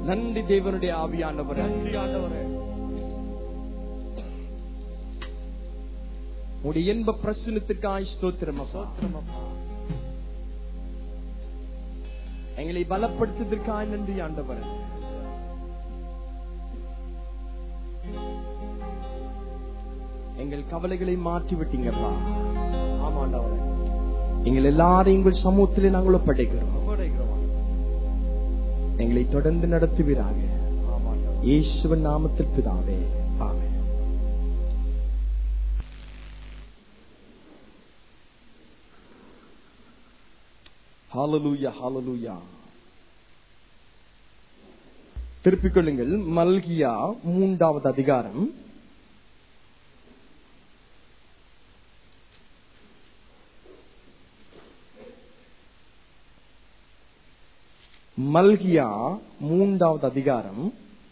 நன்றி தேவனுடைய ஆவியானவர் நன்றி ஆண்டவரே உடைய இன்ப பிரசுனத்திற்காய் ஸ்தோத்திரம் அப்பா. ஸ்தோத்திரம் அப்பா எங்களை பலப்படுத்துவதற்காய் நன்றி ஆண்டவர் எங்கள் கவலைகளை மாற்றி விட்டீங்கப்பா ஆமா ஆண்டவரே எங்கள் எல்லாரையும் உங்கள் சமூகத்திலே நாங்கள் ஒப்படைக்கிறோம் ஒப்படைக்கிறோம் எங்களை தொடர்ந்து நடத்துவீராக ஆமா ஆண்டவரே இயேசுவின் நாமத்தில் பிதாவே ஆமென் ஹalleluya ஹalleluya திருப்பிக் கொள்ளுங்கள் மல்கியா மூன்றாவது அதிகாரம் மல்கியா மூன்றாவது அதிகாரம்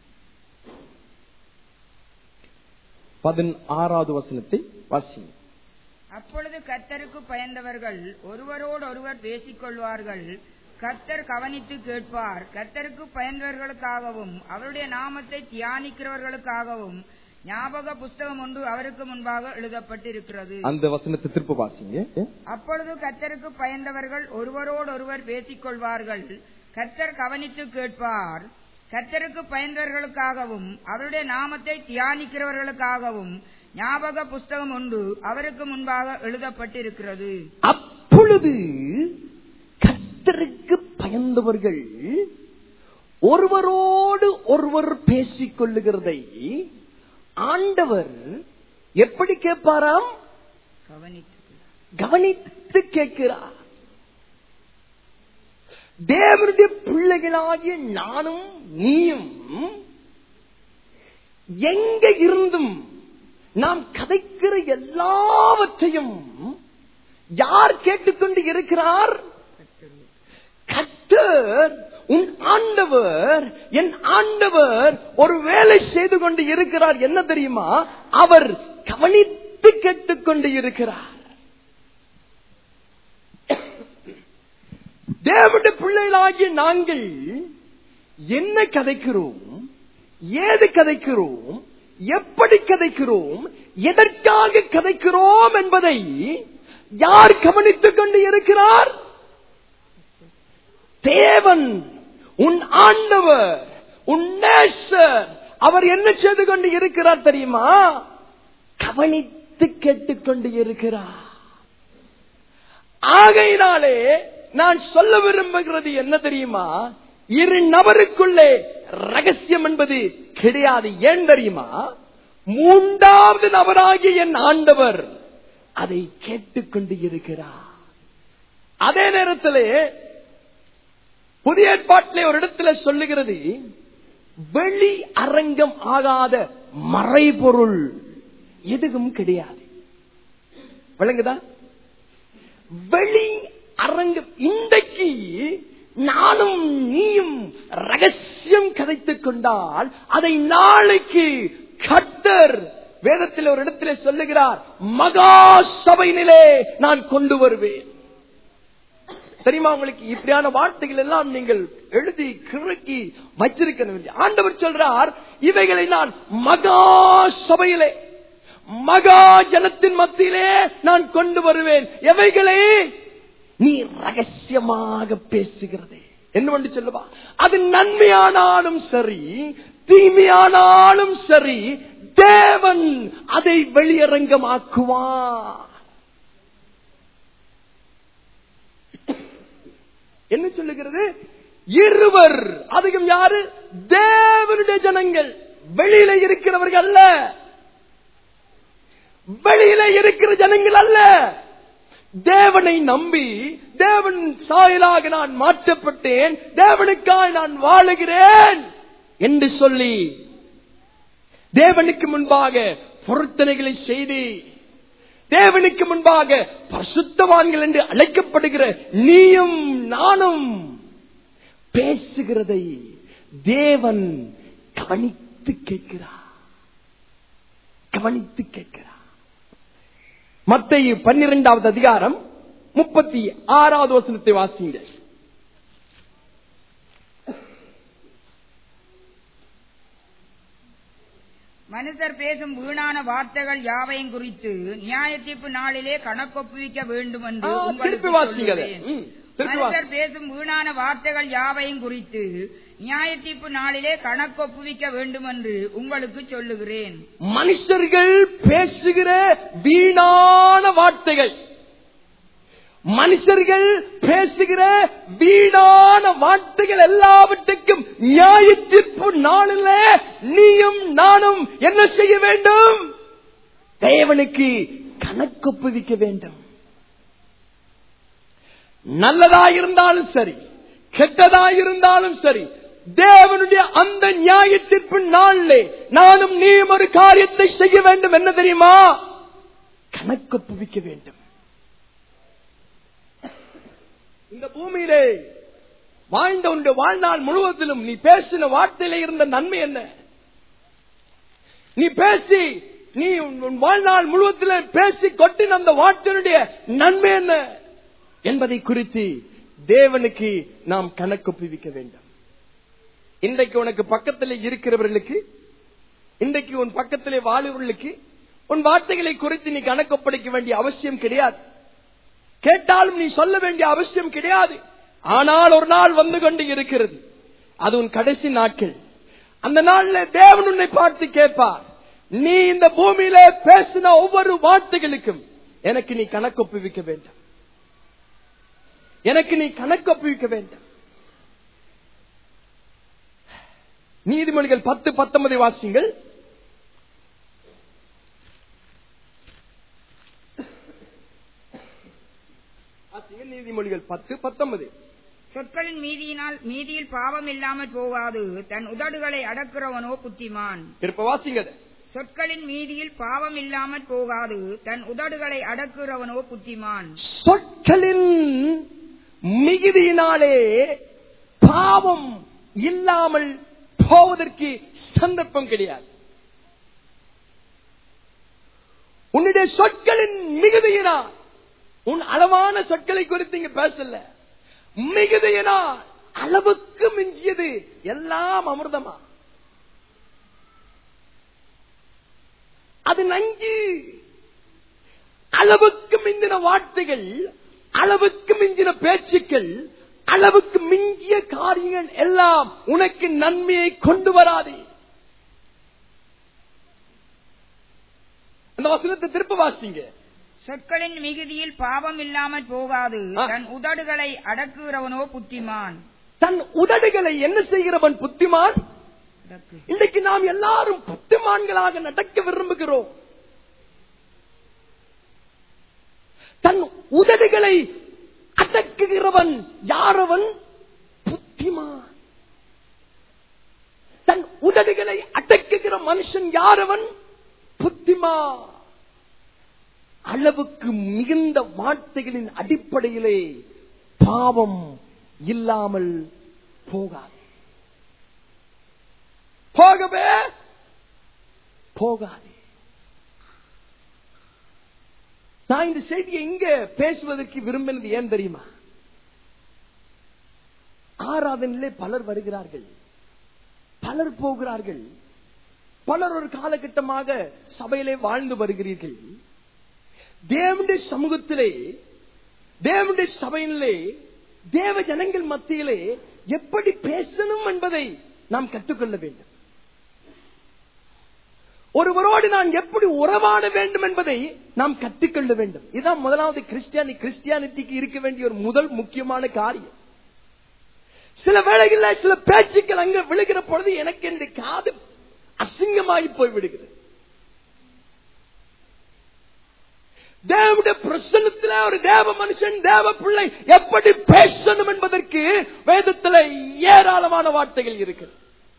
பதினாறாவது வசனத்தை வாசி அப்பொழுது கர்த்தருக்கு பயந்தவர்கள் ஒருவரோடு ஒருவர் பேசிக் கொள்வார்கள் கர்த்தர் கவனித்து கேட்பார் கர்த்தருக்கு பயந்தவர்களுக்காகவும் அவருடைய நாமத்தை தியானிக்கிறவர்களுக்காகவும் ஞாபக புஸ்தகம் ஒன்று அவருக்கு முன்பாக எழுதப்பட்டிருக்கிறது அந்த வசனத்தை திருப்ப வாசிங்க அப்பொழுது கர்த்தருக்கு பயந்தவர்கள் ஒருவரோடு ஒருவர் பேசிக் கொள்வார்கள் கர்த்தர் கவனித்து கேட்பார் கர்த்தருக்கு பயந்தவர்களுக்காகவும் அவருடைய நாமத்தை தியானிக்கிறவர்களுக்காகவும் ஞாபக புஸ்தகம் ஒன்று அவருக்கு முன்பாக எழுதப்பட்டிருக்கிறது அப்பொழுது கர்த்தருக்கு பயந்தவர்கள் ஒருவரோடு ஒருவர் பேசிக் கொள்ளுகிறதை ஆண்டவர் எப்படி கேட்பாராம் கவனித்து கவனித்து கேட்கிறார் தேவனுடைய பிள்ளைகளாகிய நானும் நீயும் எங்க இருந்தும் நாம் கதைக்கிற எல்லாவற்றையும் யார் கேட்டுக்கொண்டு இருக்கிறார் கர்த்தர் உன் ஆண்டவர் என் ஆண்டவர் ஒரு வேலை செய்து கொண்டு இருக்கிறார் என்ன தெரியுமா அவர் கவனித்து கேட்டுக்கொண்டு இருக்கிறார் தேவனுடைய பிள்ளைகளாகிய நாங்கள் என்ன கதைக்கிறோம் ஏது கதைக்கிறோம் எப்படி கதைக்கிறோம் எதற்காக கதைக்கிறோம் என்பதை யார் கவனித்துக் கொண்டு இருக்கிறார் தேவன் உன் ஆண்டவர் உன் நேசர் அவர் என்ன செய்து கொண்டு இருக்கிறார் தெரியுமா கவனித்து கேட்டுக்கொண்டு இருக்கிறார் ஆகையினாலே நான் சொல்ல விரும்புகிறது என்ன தெரியுமா இரு நபருக்குள்ளே ரகசியம் என்பது கிடையாது ஏன் தெரியுமா மூன்றாவது நபராகிய என் ஆண்டவர் அதை கேட்டுக்கொண்டு இருக்கிறார் அதே நேரத்திலே புதிய ஏற்பாட்டிலே ஒரு இடத்துல சொல்லுகிறது வெளி அரங்கம் ஆகாத மறைபொருள் எதுவும் கிடையாது விளங்குதா வெளி அரங்கம் இன்றைக்கு நானும் நீயும் ரகசியம் கதைத்துக் கொண்டால் அதை நாளைக்கு கட்டர் வேதத்தில் ஒரு இடத்திலே சொல்லுகிறார் மகா சபையினிலே நான் கொண்டு வருவேன் தெரியுமா உங்களுக்கு இப்படியான வார்த்தைகள் எல்லாம் நீங்கள் எழுதி கிறுக்கி வச்சிருக்க ஆண்டவர் சொல்றார் இவைகளை நான் மகா சபையிலே மகா ஜனத்தின் மத்தியிலே நான் கொண்டு வருவேன் எவைகளை நீ ரகசியமாக பேசுகிறதே என்ன சொல்லுவா அது நன்மையானாலும் சரி தீமையானாலும் சரி தேவன் அதை வெளியரங்கமாக்குவார் என்ன சொல்லுகிறது இருவர் அதிகம் யாரு தேவனுடைய ஜனங்கள் வெளியில இருக்கிறவர்கள் அல்ல வெளியில இருக்கிற ஜனங்கள் அல்ல தேவனை நம்பி தேவன் சாயலாக நான் மாற்றப்பட்டேன் தேவனுக்காய் நான் வாழுகிறேன் என்று சொல்லி தேவனுக்கு முன்பாக பொருத்தனைகளை செய்து தேவனுக்கு முன்பாக பசுத்தவான்கள் என்று அழைக்கப்படுகிற நீயும் நானும் பேசுகிறதை தேவன் கவனித்து கேட்கிறார் கவனித்து கேட்கிறார் மத்திய பன்னிரெண்டாவது அதிகாரம் முப்பத்தி ஆறாவது வசனத்தை வாசிங்க மனுஷர் பேசும் வீணான வார்த்தைகள் யாவையும் குறித்து நியாய தீர்ப்பு நாளிலே கணக்கொப்புவிக்க வேண்டும் என்று ஆ, உங்களுக்கு திருப்பி வாசிங்க அதை. சொல்லுகிறேன். ம், திருப்பி வாசி. மனுஷர் பேசும் வீணான வார்த்தைகள் யாவையும் குறித்து நியாய தீர்ப்பு நாளிலே கணக்கொப்புவிக்க வேண்டும் என்று உங்களுக்கு சொல்லுகிறேன் மனுஷர்கள் பேசுகிற வீணான வார்த்தைகள் மனுஷர்கள் பேசுகிற வீணான வார்த்தைகள் எல்லாவற்றுக்கும் நியாய தீர்ப்பு நாளில் நீயும் நானும் என்ன செய்ய வேண்டும் தேவனுக்கு கணக்கொப்புவிக்க வேண்டும் நல்லதா இருந்தாலும் சரி கெட்டதா இருந்தாலும் சரி தேவனுடைய அந்த நியாயத்திற்கு நாளிலே நானும் நீயும் ஒரு காரியத்தை செய்ய வேண்டும் என்ன தெரியுமா கணக்கொப்புவிக்க வேண்டும் இந்த பூமியிலே வாழ்ந்த உன்னுடைய வாழ்நாள் முழுவதிலும் நீ பேசின வார்த்தையில இருந்த நன்மை என்ன நீ பேசி நீ உன் உன் வாழ்நாள் முழுவதில் பேசி கொட்டின அந்த வார்த்தையினுடைய நன்மை என்ன என்பதை குறித்து தேவனுக்கு நாம் கணக்கொப்புவிக்க வேண்டும் இன்றைக்கு உனக்கு பக்கத்தில் இருக்கிறவர்களுக்கு இன்றைக்கு உன் பக்கத்திலே வாழ்வர்களுக்கு உன் வார்த்தைகளை குறித்து நீ கணக்கொப்படைக்க வேண்டிய அவசியம் கிடையாது கேட்டாலும் நீ சொல்ல வேண்டிய அவசியம் கிடையாது ஆனால் ஒரு நாள் வந்து கொண்டு இருக்கிறது அது உன் கடைசி நாட்கள் அந்த நாள்ல தேவன் உன்னை பார்த்து கேட்பார் நீ இந்த பூமியில பேசின ஒவ்வொரு வார்த்தைகளுக்கும் எனக்கு நீ கணக்கொப்புவிக்க வேண்டும் எனக்கு நீ கணக்கொப்புவிக்க வேண்டும் நீதிமொழிகள் பத்து பத்தொன்பதை வாசிங்கள் வாசிங்க, நீதிமொழிகள் பத்து பத்தொன்பது சொற்களின் மீதியினால் மீதியில் பாவம் இல்லாமல் போகாது தன் உதடுகளை அடக்குறவனோ புத்திமான் திருப்ப வாசிங்க அதை. சொற்களின் மீதியில் பாவம் இல்லாமல் போகாது தன் உதடுகளை அடக்குறவனோ புத்திமான் சொற்களின் மிகுதியினாலே பாவம் இல்லாமல் போவதற்கு சந்தர்ப்பம் கிடையாது உன்னுடைய சொற்களின் மிகுதியினால் உன் அளவான சொற்களை குறித்து இங்க பேசல மிகுதியினால் அளவுக்கு மிஞ்சியது எல்லாம் அமிர்தமா அது நஞ்சு அளவுக்கு மிஞ்சின வார்த்தைகள் அளவுக்கு மிஞ்சின பேச்சுக்கள் அளவுக்கு மிஞ்சிய காரியங்கள் எல்லாம் உனக்கு நன்மையை கொண்டு வராது அந்த வசனத்தை திருப்ப வாசிங்க சொற்களின் மிகுதியில் பாவம் இல்லாமல் போகாது ஆ. தன் உதடுகளை அடக்குகிறவனோ புத்திமான் தன் உதடுகளை என்ன செய்கிறவன் புத்திமான் அடக்கு. இன்றைக்கு நாம் எல்லாரும் புத்திமான்களாக நடக்க விரும்புகிறோம் தன் உதடுகளை அடக்குகிறவன் யாரவன் புத்திமான் தன் உதடுகளை அடக்குகிற மனுஷன் யாரவன் புத்திமான் அளவுக்கு மிகுந்த வார்த்தைகளின் அடிப்படையிலே பாவம் இல்லாமல் போகாது போகவே போகாது நான் இந்த செய்தியை இங்க பேசுவதற்கு விரும்பினது ஏன் தெரியுமா ஆராதனிலே பலர் வருகிறார்கள் பலர் போகிறார்கள் பலர் ஒரு காலகட்டமாக சபையிலே வாழ்ந்து வருகிறீர்கள் தேவனுடைய சமூகத்திலே தேவனுடைய சபையிலே தேவ ஜனங்கள் மத்தியிலே எப்படி பேசணும் என்பதை நாம் கற்றுக்கொள்ள வேண்டும் ஒருவரோடு நான் எப்படி உறவாட வேண்டும் என்பதை நாம் கற்றுக்கொள்ள வேண்டும் இதுதான் முதலாவது கிறிஸ்டியானி கிறிஸ்டியானிட்டிக்கு இருக்க வேண்டிய ஒரு முதல் முக்கியமான காரியம் சில வேளைகளில் சில பேச்சுக்கள் அங்க விழுகிற பொழுது எனக்கு என்று காது அசிங்கமாகி போய் விடுகிறது தேவனுடைய பிரசன்னத்தில் ஒரு தேவ மனுஷன் தேவ பிள்ளை எப்படி பேசணும் என்பதற்கு வேதத்தில் ஏராளமான வார்த்தைகள் இருக்கு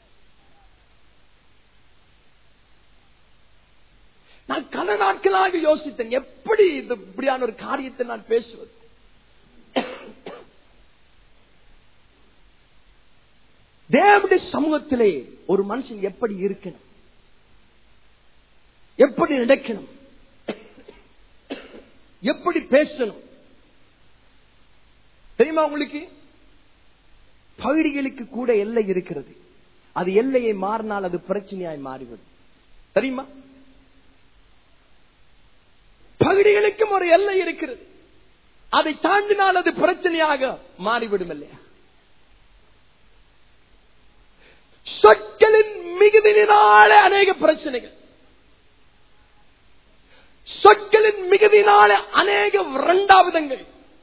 நான் பல நாட்களாக யோசித்தேன் எப்படி இந்த இப்படியான ஒரு காரியத்தை நான் பேசுவது தேவனுடைய சமூகத்திலே ஒரு மனுஷன் எப்படி இருக்கணும் எப்படி நடக்கணும் எப்படி பேசணும் தெரியுமா உங்களுக்கு பகுதிகளுக்கு கூட எல்லை இருக்கிறது அது எல்லையை மாறினால் அது பிரச்சனையாய் மாறிவிடும் தெரியுமா பகுதிகளுக்கும் ஒரு எல்லை இருக்கிறது அதை தாண்டினால் அது பிரச்சனையாக மாறிவிடும் இல்லையா சொற்களின் மிகுதியினாலே அநேக பிரச்சனைகள் சொற்களின் மிகுதியினாலே அநேக இரண்டாவிதங்கள்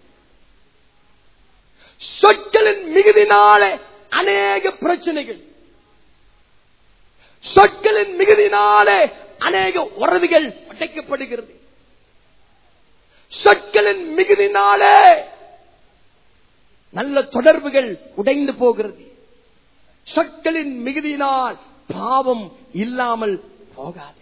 சொற்களின் மிகுதினாலே அநேக பிரச்சனைகள் சொற்களின் மிகுதினாலே அநேக உறவுகள் உடைக்கப்படுகிறது சொற்களின் மிகுதினாலே நல்ல தொடர்புகள் உடைந்து போகிறது சொற்களின் மிகுதியினால் பாவம் இல்லாமல் போகாது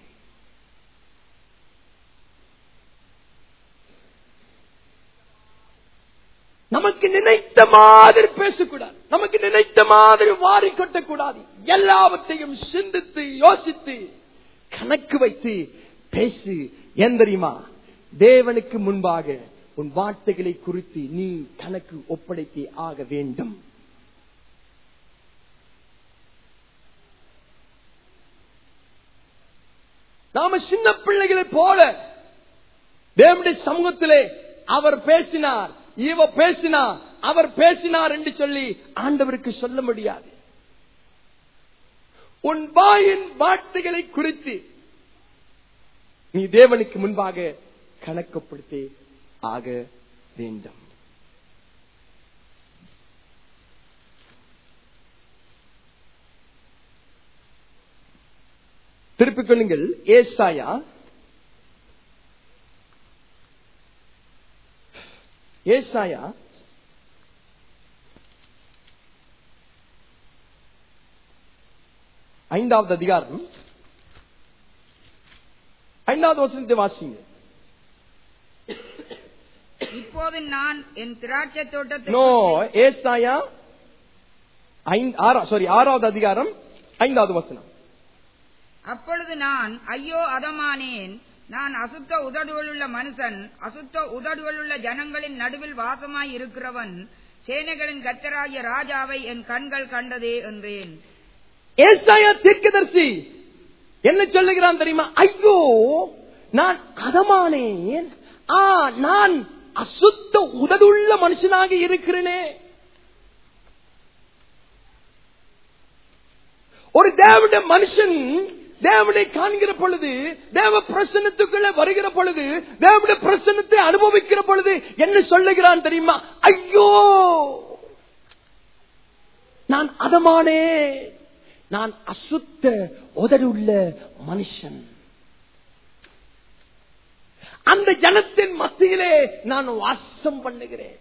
நமக்கு நினைத்த மாதிரி பேசக்கூடாது நமக்கு நினைத்த மாதிரி வாரி கொட்டக்கூடாது எல்லாவற்றையும் சிந்தித்து யோசித்து கணக்கு வைத்து பேசு ஏன் தெரியுமா தேவனுக்கு முன்பாக உன் வார்த்தைகளை குறித்து நீ கணக்கு ஒப்படைத்தே ஆக வேண்டும் நாம சின்ன பிள்ளைகளை போல தேவனுடைய சமூகத்திலே அவர் பேசினார் இவ பேசினார் அவர் பேசினார் என்று சொல்லி ஆண்டவருக்கு சொல்ல முடியாது உன் வாயின் வார்த்தைகளை குறித்து நீ தேவனுக்கு முன்பாக கணக்கப்படுத்தி ஆக வேண்டும் திருப்பிக் கொள்ளுங்கள் ஏசாயா ஏசாயா ஐந்தாவது அதிகாரம் ஐந்தாவது வசனத்தை வாசிங்க இப்போது நான் என் திராட்சை தோட்டத்தை நோ ஏசாயா ஐந்து- ஆறா- sorry, ஆறாவது அதிகாரம் ஐந்தாவது வசனம் அப்பொழுது நான் ஐயோ அதமானேன் நான் அசுத்த உதடுகளுள்ள மனுஷன் அசுத்த உதடுகளுள்ள ஜனங்களின் நடுவில் வாசமாய் இருக்கிறவன் சேனைகளின் கத்தராகிய ராஜாவை என் கண்கள் கண்டதே என்றேன் ஏசாயா தீர்க்கதரிசி என்ன சொல்லுகிறான் தெரியுமா ஐயோ நான் அதமானேன் ஆ நான் அசுத்த உதடுள்ள மனுஷனாக இருக்கிறேனே ஒரு தேவனுடைய மனுஷன் தேவனை காண்கிற பொழுது தேவ பிரசன்னத்துக்குள்ள வருகிற பொழுது தேவனுடைய பிரசன்னத்தை அனுபவிக்கிற பொழுது என்ன சொல்லுகிறான் தெரியுமா ஐயோ நான் அதமானே நான் அசுத்த உதடுள்ள மனுஷன் அந்த ஜனத்தின் மத்தியிலே நான் வாசம் பண்ணுகிறேன்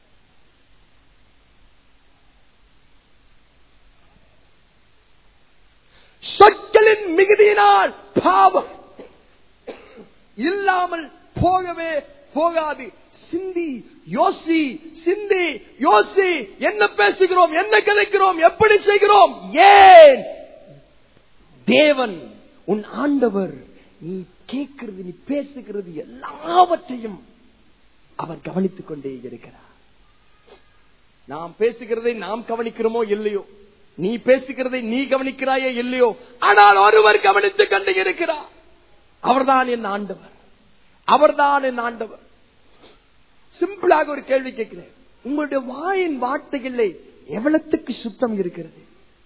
சொற்களின் மிகுதியினால் பாவம் இல்லாமல் போகவே போகாது சிந்தி யோசி சிந்தி யோசி என்ன பேசுகிறோம் என்ன கலைக்கிறோம் எப்படி செய்கிறோம் ஏன் தேவன் உன் ஆண்டவர் நீ கேட்கிறது நீ பேசுகிறது எல்லாவற்றையும் அவர் கவனித்துக் கொண்டே இருக்கிறார் நாம் பேசுகிறதை நாம் கவனிக்கிறோமோ இல்லையோ நீ பேசுகிறதை நீ கவனிக்கிறாயோ இல்லையோ ஆனால் ஒருவர் கவனித்துக் கொண்டே இருக்கிறார் அவர்தான் என் ஆண்டவர் அவர்தான் என் ஆண்டவர் சிம்பிளாக ஒரு கேள்வி கேட்கிறேன் உங்களுடைய வாயின் வார்த்தைகளிலே எவ்வளத்துக்கு சுத்தம் இருக்கிறது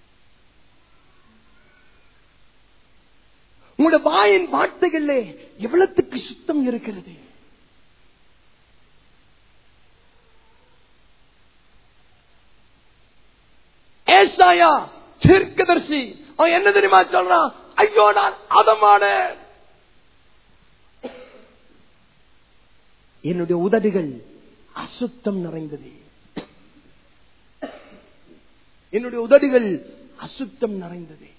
உங்களுடைய வாயின் வார்த்தைகளிலே எவ்வளத்துக்கு சுத்தம் இருக்கிறது ஏசாயா தீர்க்கதரிசி அவன் என்ன தெரியுமா சொல்றான் ஐயோ நான் அதமான என்னுடைய உதடுகள் அசுத்தம் நிறைந்தது என்னுடைய உதடுகள் அசுத்தம் நிறைந்தது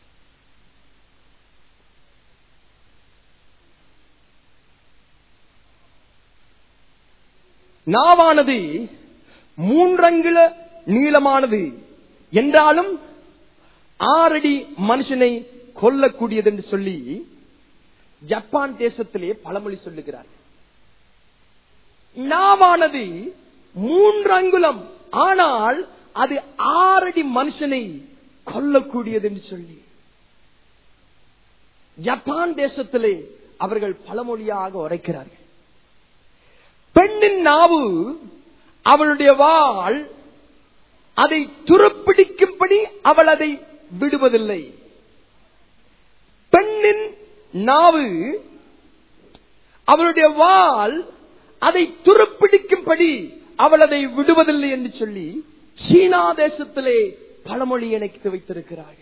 நாவானது மூன்றங்குல நீளமானது என்றாலும் ஆறடி மனுஷனை கொல்லக்கூடியது என்று சொல்லி ஜப்பான் தேசத்திலே பழமொழி சொல்லுகிறார் நாவானது மூன்று அங்குலம் ஆனால் அது ஆறடி மனுஷனை கொல்லக்கூடியது என்று சொல்லி ஜப்பான் தேசத்திலே அவர்கள் பழமொழியாக உரைக்கிறார்கள் பெண்ணின் நாவு அவளுடைய வாள் அதை துருப்பிடிக்கும்படி அவள் அதை விடுவதில்லை பெண்ணின் நாவு அவளுடைய வாள் அதை துருப்பிடிக்கும்படி அவள் அதை விடுவதில்லை என்று சொல்லி சீனா தேசத்திலே பழமொழி இணைத்து வைத்திருக்கிறார்கள்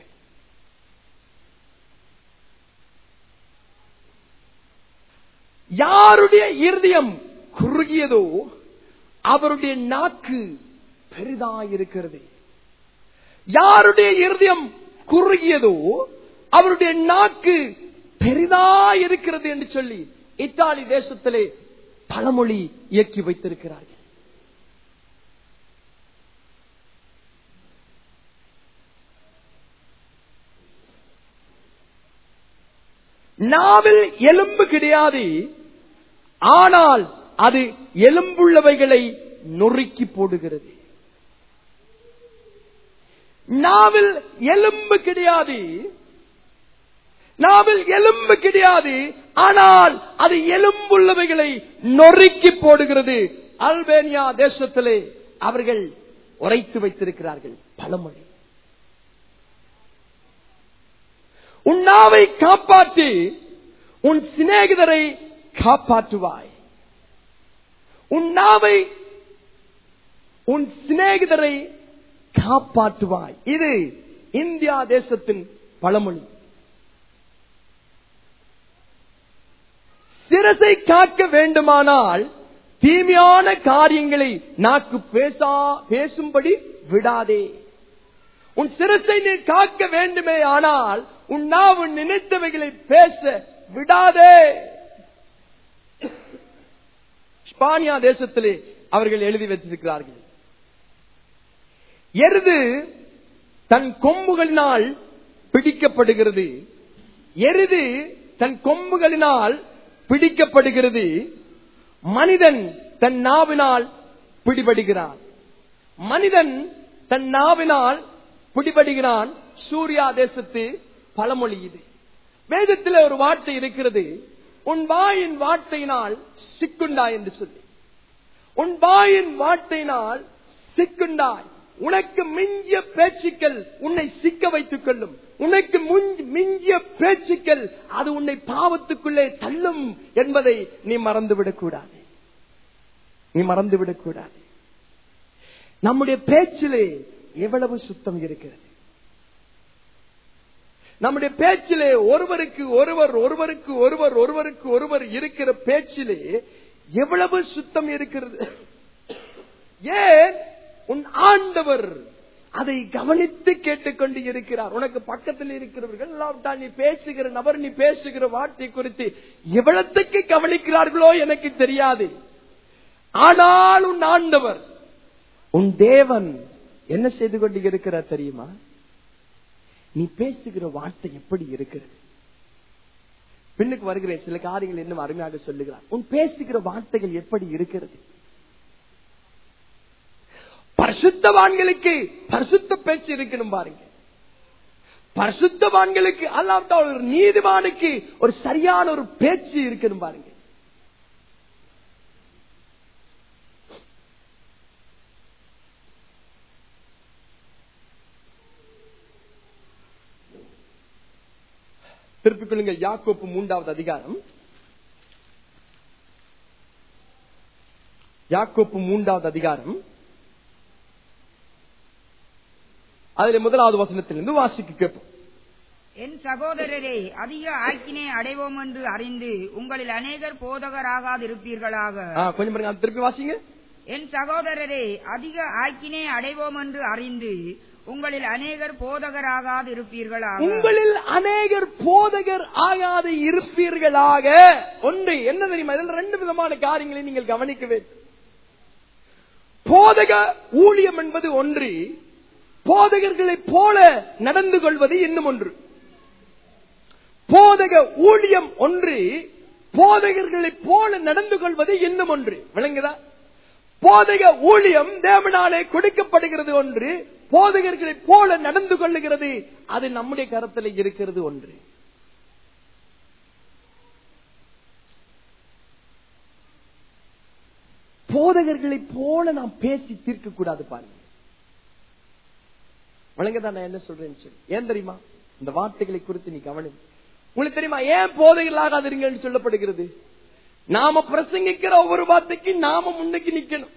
யாருடைய இருதயம் குறுகியதோ அவருடைய நாக்கு பெரிதாயிருக்கிறது யாருடைய இருதயம் குறுகியதோ அவருடைய நாக்கு பெரிதாயிருக்கிறது என்று சொல்லி இத்தாலி தேசத்திலே பழமொழி இயக்கி வைத்திருக்கிறார்கள் நாவில் எலும்பு கிடையாது ஆனால் அது எலும்புள்ளவைகளை நொறுக்கி போடுகிறது நாவில் எலும்பு கிடையாது நாவில் எலும்பு கிடையாது ஆனால் அது எலும்புள்ளவைகளை நொறுக்கி போடுகிறது அல்பேனியா தேசத்திலே அவர்கள் உரைத்து வைத்திருக்கிறார்கள் பழமொழி உன் நாவை காப்பாற்றி உன் சிநேகிதரை காப்பாற்றுவாய் உன் நாவை உன் சிநேகிதரை காப்பாற்றுவாய் இது இந்தியா தேசத்தின் பழமொழி சிரசை காக்க வேண்டுமானால் தீமையான காரியங்களை நாக்கு பேசா பேசும்படி விடாதே உன் சிரசை நீ காக்க வேண்டுமே ஆனால் உன் நாவு நினைத்தவைகளை பேச விடாதே ஸ்பானியா தேசத்திலே அவர்கள் எழுதி வைத்திருக்கிறார்கள் எருது தன் கொம்புகளினால் பிடிக்கப்படுகிறது எருது தன் கொம்புகளினால் பிடிக்கப்படுகிறது மனிதன் தன் நாவினால் பிடிபடுகிறான் மனிதன் தன் நாவினால் பிடிபடுகிறான் சூர்யா தேசத்து பழமொழி இது வேதத்தில் ஒரு வார்த்தை இருக்கிறது உன் வாயின் வார்த்தையினால் சிக்குண்டாய் என்று சொல்லி உன் வாயின் வார்த்தையினால் சிக்குண்டாய் உனக்கு மிஞ்சிய பேச்சுக்கள் உன்னை சிக்க வைத்துக் கொள்ளும் உனக்கு முஞ்சி- மிஞ்சிய பேச்சுக்கள் அது உன்னை பாவத்துக்குள்ளே தள்ளும் என்பதை நீ மறந்துவிடக் கூடாது நீ மறந்துவிடக் கூடாது நம்முடைய பேச்சிலே எவ்வளவு சுத்தம் இருக்கிறது நம்முடைய பேச்சிலே ஒருவருக்கு ஒருவர் ஒருவருக்கு ஒருவர் ஒருவருக்கு ஒருவர் இருக்கிற பேச்சிலே எவ்வளவு சுத்தம் இருக்கிறது ஏன் உன் ஆண்டவர் அதை கவனித்து கேட்டுக்கொண்டு இருக்கிறார் உனக்கு பக்கத்தில் இருக்கிறவர்கள் இல்லாவிட்டால் நீ பேசுகிற நபர் நீ பேசுகிற வார்த்தை குறித்து எவ்வளத்துக்கு கவனிக்கிறார்களோ எனக்கு தெரியாது ஆனால் உன் ஆண்டவர் உன் தேவன் என்ன செய்து கொண்டு இருக்கிறார் தெரியுமா நீ பேசுகிற வார்த்தை எப்படி இருக்கிறது பின்னுக்கு வருகிறேன் சில காரியங்கள் இன்னும் அருமையாக சொல்லுகிறார் உன் பேசுகிற வார்த்தைகள் எப்படி இருக்கிறது பரிசுத்தவான்களுக்கு பரிசுத்த பேச்சு இருக்கணும் பாருங்க பரிசுத்தவான்களுக்கு அல்லாவிட்டா ஒரு நீதிமானுக்கு ஒரு சரியான ஒரு பேச்சு இருக்கணும் பாருங்க திருப்பிக் கொள்ளுங்கள் யாக்கோப்பு மூன்றாவது அதிகாரம் யாக்கோப்பு மூன்றாவது அதிகாரம் அதுல முதலாவது வசனத்திலிருந்து வாசிக்க கேட்போம் என் சகோதரரே அதிக ஆக்கினை அடைவோம் என்று அறிந்து உங்களில் அநேகர் போதகராகாதிருப்பீர்களாக ஆ, கொஞ்சம் பாருங்க அது திருப்பி வாசிங்க என் சகோதரரே அதிக ஆக்கினை அடைவோம் என்று அறிந்து உங்களில் அநேகர் போதகராகாதிருப்பீர்களாக உங்களில் அநேகர் போதகர் ஆகாது இருப்பீர்களாக ஒன்று என்ன தெரியுமா இதில் ரெண்டு விதமான காரியங்களை நீங்கள் கவனிக்க வேண்டும் போதக ஊழியம் என்பது ஒன்று போதகர்களைப் போல நடந்து கொள்வது இன்னும் ஒன்று போதக ஊழியம் ஒன்று போதகர்களைப் போல நடந்து கொள்வது இன்னும் ஒன்று விளங்குதா போதக ஊழியம் தேவனாலே கொடுக்கப்படுகிறது ஒன்று போதகர்களைப் போல நடந்து கொள்ளுகிறது அது நம்முடைய கரத்தில் இருக்கிறது ஒன்று போதகர்களைப் போல நாம் பேசி தீர்க்க கூடாது பாருங்க வழங்கதான் நான் என்ன சொல்றேன்னு சொல்லி ஏன் தெரியுமா இந்த வார்த்தைகளை குறித்து நீ கவனி உங்களுக்கு தெரியுமா ஏன் போதைகளாகாதீங்கன்னு சொல்லப்படுகிறது நாம பிரசங்கிக்கிற ஒவ்வொரு வார்த்தைக்கு நாம முன்னுக்கு நிக்கணும்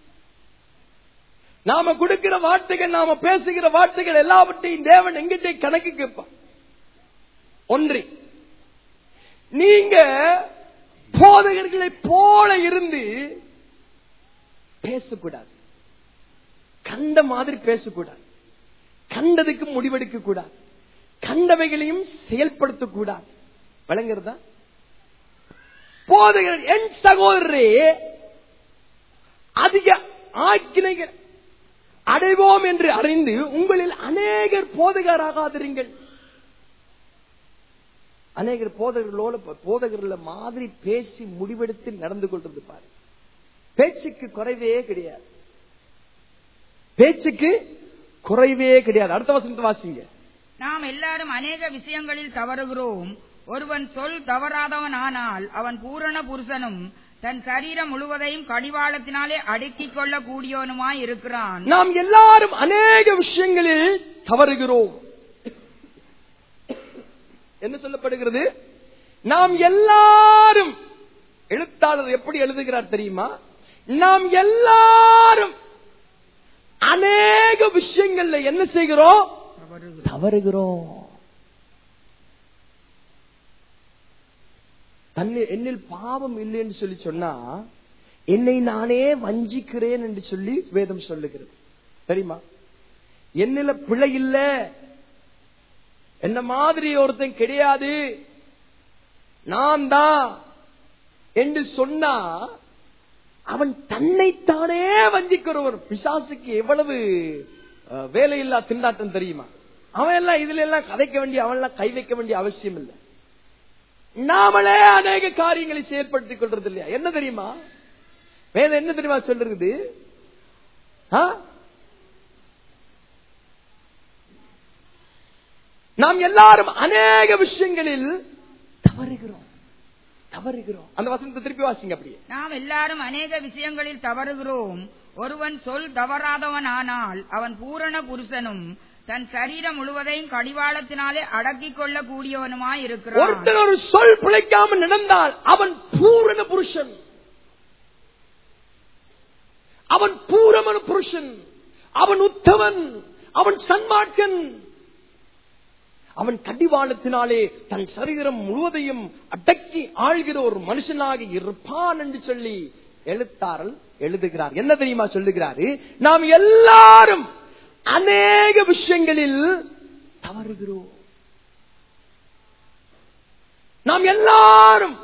நாம கொடுக்கிற வார்த்தைகள் நாம பேசுகிற வார்த்தைகள் எல்லாவற்றையும் தேவன் எங்கிட்ட கணக்கு கேட்பான் ஒன்றி நீங்க போதகர்களை போல இருந்து பேசக்கூடாது கண்ட மாதிரி பேசக்கூடாது கண்டதுக்கு முடிவெடுக்க கூடாது கண்டவைகளையும் செயல்படுத்தக்கூடாது விளங்குறதா போதகர் என் சகோதரரே அதிக ஆக்கினைகள் அடைவோம் என்று அறிந்து உங்களில் அநேகர் போதகராகாதிருங்கள் அநேகர் போதகர்களோட போதகர்கள மாதிரி பேசி முடிவெடுத்து நடந்து கொண்டிருந்து பாரு பேச்சுக்கு குறைவே கிடையாது பேச்சுக்கு குறைவே கிடையாது அடுத்த வசனத்தை வாசிங்க நாம் எல்லாரும் அநேக விஷயங்களில் தவறுகிறோம் ஒருவன் சொல் தவறாதவன் ஆனால் அவன் பூரண புருஷனும் தன் சரீரம் முழுவதையும் கடிவாளத்தினாலே அடுக்கிக் கொள்ள கூடியவனுமாய் இருக்கிறான் நாம் எல்லாரும் அநேக விஷயங்களில் தவறுகிறோம் என்ன சொல்லப்படுகிறது நாம் எல்லாரும் எழுத்தாளர் எப்படி எழுதுகிறார் தெரியுமா நாம் எல்லாரும் அநேக விஷயங்கள்ல என்ன செய்கிறோம் தவறுகிறோம் தவறுகிறோம் தன்னை என்னில் பாவம் இல்லைன்னு சொல்லி சொன்னா என்னை நானே வஞ்சிக்கிறேன் என்று சொல்லி வேதம் சொல்லுகிறது தெரியுமா என்னில பிழை இல்ல என்ன மாதிரி ஒருத்தன் கிடையாது நான் தான் என்று சொன்னா அவன் தன்னைத்தானே வஞ்சிக்கிறவர் பிசாசுக்கு எவ்வளவு அஹ், வேலையில்லா திண்டாட்டம் தெரியுமா அவன் எல்லாம் இதுல எல்லாம் கதைக்க வேண்டிய அவன் எல்லாம் கை வைக்க வேண்டிய அவசியம் இல்லை நாமளே அநேக காரியங்களை செயற்படுத்திக் கொள்றது இல்லையா என்ன தெரியுமா வேதம் என்ன தெரியுமா சொல்றது ஆ? நாம் எல்லாரும் அநேக விஷயங்களில் தவறுகிறோம் தவறுகிறோம் அந்த வசனத்தை திருப்பி வாசிங்க அப்படியே நாம் எல்லாரும் அநேக விஷயங்களில் தவறுகிறோம் ஒருவன் சொல் தவறாதவன் ஆனால் அவன் பூரண புருஷனும் தன் சரீரம் முழுவதையும் கடிவாளத்தினாலே அடக்கிக் கொள்ள கூடியவனுமாய் இருக்கிறான் ஒருத்தர் ஒரு சொல் பிழைக்காம நடந்தால் அவன் பூரண புருஷன் அவன் பூரமன புருஷன் அவன் உத்தவன் அவன் சன்மார்க்கன் அவன் கடிவாளத்தினாலே தன் சரீரம் முழுவதையும் அடக்கி ஆள்கிற ஒரு மனுஷனாக இருப்பான் என்று சொல்லி எழுத்தாரல் எழுதுகிறார் என்ன தெரியுமா சொல்லுகிறாரு நாம் எல்லாரும் அநேக விஷயங்களில் தவறுகிறோம் நாம் எல்லாரும்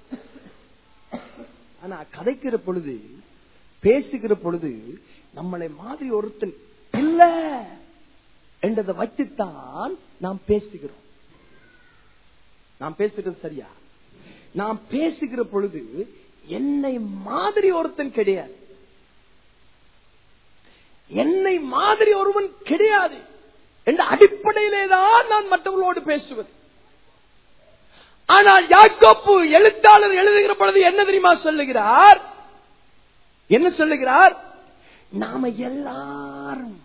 ஆனா கதைக்கிற பொழுது பேசுகிற பொழுது நம்மளை மாதிரி ஒருத்தன் இல்ல என்றதை வைத்துத்தான் நாம் பேசுகிறோம் நாம் பேசுகிறது சரியா நாம் பேசுகிற பொழுது என்னை மாதிரி ஒருத்தன் கிடையாது என்னை மாதிரி ஒருவன் கிடையாது என்ற அடிப்படையிலே தான் நான் மற்றவர்களோடு பேசுவது ஆனால் யாக்கோப்பு எழுத்தாளர் எழுதுகிற பொழுது என்ன தெரியுமா சொல்லுகிறார் என்ன சொல்லுகிறார் நாம எல்லாரும்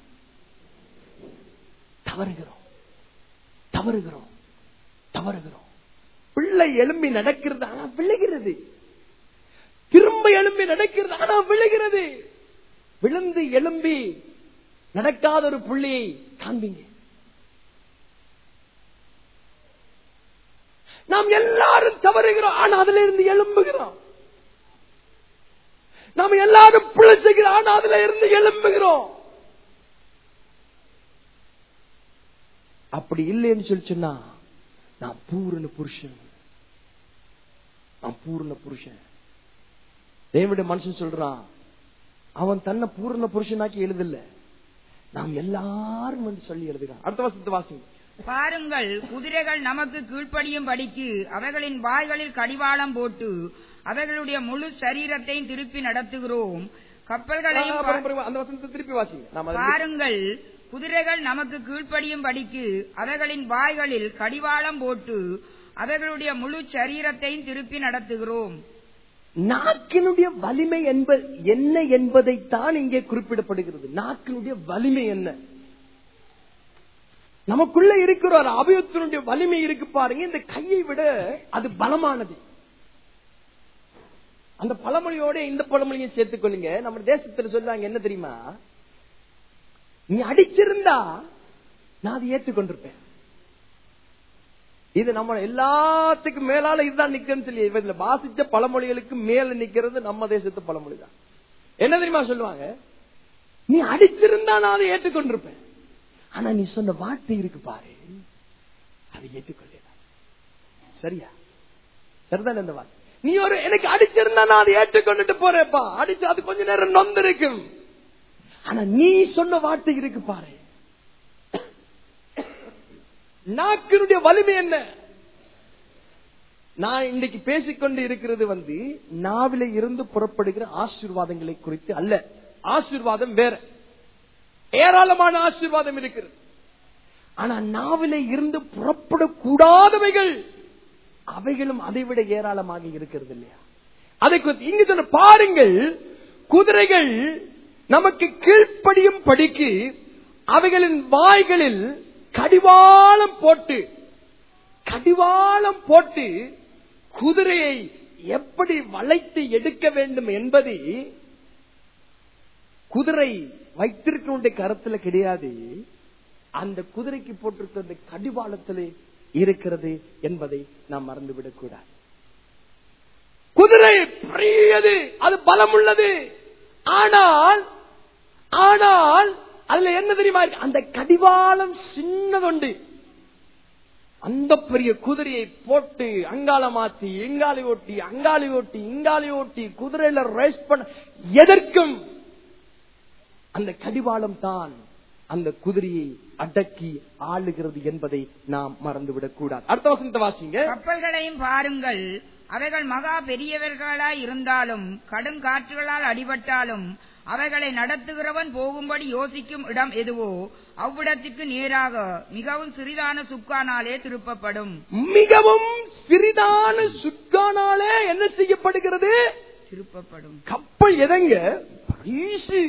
தவறுகிறோம் தவறுகிறோம் தவறுகிறோம் பிள்ளை எழும்பி நடக்கிறது ஆனா விழுகிறது திரும்ப எழும்பி நடக்கிறது ஆனா விழுகிறது விழுந்து எழும்பி நடக்காத ஒரு புள்ளியை காண்பீங்க நாம் எல்லாரும் தவறுகிறோம் ஆனா அதுல இருந்து எழும்புகிறோம் நாம் எல்லாரும் பிழைச்சுகிறோம் ஆனா அதுல இருந்து எழும்புகிறோம் அப்படி இல்லைன்னு சொல்லி சொன்னா நான் பூரண புருஷன் நான் பூரண புருஷன் தேவனுடைய மனுஷன் சொல்றான் அவன் தன்னை பூரண புருஷனாக்கி எழுதல நாம் எல்லாரும் வந்து சொல்லி எழுதுகிறான் அடுத்த வருஷத்து வாசிங்க பாருங்கள் குதிரைகள் நமக்கு கீழ்ப்படியும் படிக்கு அவைகளின் வாய்களில் கடிவாளம் போட்டு அவைகளுடைய முழு சரீரத்தையும் திருப்பி நடத்துகிறோம் கப்பல்களையும் ஆ, பா- பாருங்க, பாருங்க, அந்த வசனத்தை திருப்பி வாசிங்க நாம அதை- பாருங்கள் குதிரைகள் நமக்கு கீழ்ப்படியும் படிக்கு அவைகளின் வாய்களில் கடிவாளம் போட்டு அவைகளுடைய முழு சரீரத்தையும் திருப்பி நடத்துகிறோம் நாக்கினுடைய வலிமை என்ப என்ன என்பதைத்தான் இங்கே குறிப்பிடப்படுகிறது நாக்கினுடைய வலிமை என்ன நமக்குள்ள இருக்கிற ஒரு அவயத்தினுடைய வலிமை இருக்கு பாருங்க இந்த கையை விட அது பலமானது அந்த பழமொழியோட இந்த பழமொழியை சேர்த்துக் கொள்ளுங்க நம்ம தேசத்துல சொல்றாங்க என்ன தெரியுமா நீ அடிச்சிருந்தா நான் அதை ஏற்றுக்கொண்டிருப்பேன் இது நம்ம எல்லாத்துக்கும் மேலால இதுதான் நிக்கன்னு சொல்லி இதுல வாசிச்ச பழமொழிகளுக்கு மேல நிக்கிறது நம்ம தேசத்து பழமொழி தான் என்ன தெரியுமா சொல்லுவாங்க நீ அடிச்சிருந்தா நான் அதை ஏற்றுக்கொண்டிருப்பேன் ஆனா நீ சொன்ன வார்த்தை இருக்கு பாரு அதை ஏற்றுக்கொள்ள சரியா சரிதான் இந்த வார்த்தை நீ ஒரு எனக்கு அடிச்சிருந்தா நான் அதை ஏற்றுக்கொண்டுட்டு போறேப்பா அடிச்சு அது கொஞ்ச நேரம் நொந்திருக்கும் ஆனா நீ சொன்ன வார்த்தை இருக்கு பாரு நாக்கினுடைய வலிமை என்ன நான் இன்னைக்கு பேசிக்கொண்டு இருக்கிறது வந்து நாவில இருந்து புறப்படுகிற ஆசீர்வாதங்களை குறித்து அல்ல ஆசீர்வாதம் வேற ஏராளமான ஆசீர்வாதம் இருக்கிறது ஆனா நாவில இருந்து புறப்படக்கூடாதவைகள் அவைகளும் அதைவிட ஏராளமாக இருக்கிறது இல்லையா அதை குறித்து இங்கு சொன்ன பாருங்கள் குதிரைகள் நமக்கு கீழ்ப்படியும் படிக்கு அவைகளின் வாய்களில் கடிவாளம் போட்டு கடிவாளம் போட்டு குதிரையை எப்படி வளைத்து எடுக்க வேண்டும் என்பதை குதிரை வைத்திருக்க கருத்துல கிடையாது அந்த குதிரைக்கு போட்டிருக்க அந்த கடிவாளத்திலே இருக்கிறது என்பதை நாம் மறந்துவிடக் கூடாது குதிரை பெரியது அது பலம் உள்ளது ஆனால் ஆனால் அதுல என்ன தெரியுமா இருக்கு? அந்த கடிவாளம் சின்னதொண்டு அந்த பெரிய குதிரையை போட்டு அங்கால மாத்தி இங்காலி ஓட்டி அங்காளி ஓட்டி இங்காலி ஓட்டி குதிரையில ரேஸ் பண்ண எதற்கும் அந்த கடிவாளம் தான் அந்த குதிரையை அடக்கி ஆளுகிறது என்பதை நாம் மறந்துவிடக் கூடாது அடுத்த வசனத்தை வாசிங்க கப்பல்களையும் பாருங்கள் அவைகள் மகா பெரியவர்களாய் இருந்தாலும் கடும் காற்றுகளால் அடிபட்டாலும் அவைகளை நடத்துகிறவன் போகும்படி யோசிக்கும் இடம் எதுவோ அவ்விடத்திற்கு நேராக மிகவும் சிறிதான சுக்கானாலே திருப்பப்படும் மிகவும் சிறிதான சுக்கானாலே என்ன செய்யப்படுகிறது திருப்பப்படும் கப்பல் எதங்க பரிசு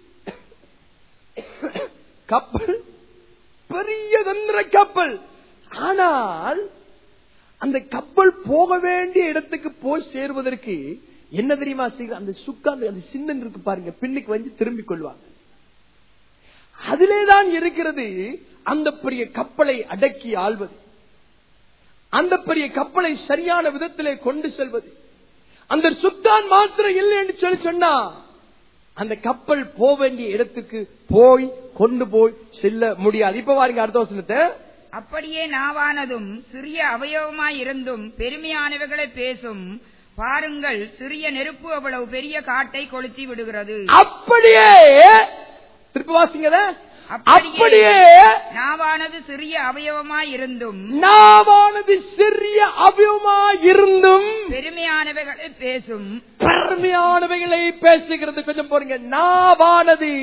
கப்பல் பெரியதென்ற கப்பல் ஆனால் அந்த கப்பல் போக வேண்டிய இடத்துக்கு போய் சேருவதற்கு என்ன தெரியுமா செய்யுது அந்த சுக்கான் அந்த சின்னம் இருக்கு பாருங்க பின்னுக்கு வந்து திரும்பிக் கொள்வாங்க அதிலேதான் இருக்கிறது அந்த பெரிய கப்பலை அடக்கி ஆள்வது அந்த பெரிய கப்பலை சரியான விதத்திலே கொண்டு செல்வது அந்த சுக்கான் மாத்திரம் இல்லை என்று சொல்லி சொன்னா அந்த கப்பல் போக வேண்டிய இடத்துக்கு போய் கொண்டு போய் செல்ல முடியாது இப்ப பாருங்க அடுத்த வசனத்தை அப்படியே நாவானதும் சிறிய அவயவமாய் இருந்தும் பெருமையானவைகளை பேசும் பாருங்கள் சிறிய நெருப்பு அவ்வளவு பெரிய காட்டை கொளுத்தி விடுகிறது அப்படியே திருப்பி வாசிங்க அப்படியே நாவானது சிறிய அவயவமாய் இருந்தும் நாவானது சிறிய அவயமா இருந்தும் பெருமையானவைகளை பேசும் பெருமையானவைகளை பேசுகிறது கொஞ்சம் போறீங்க நாவானது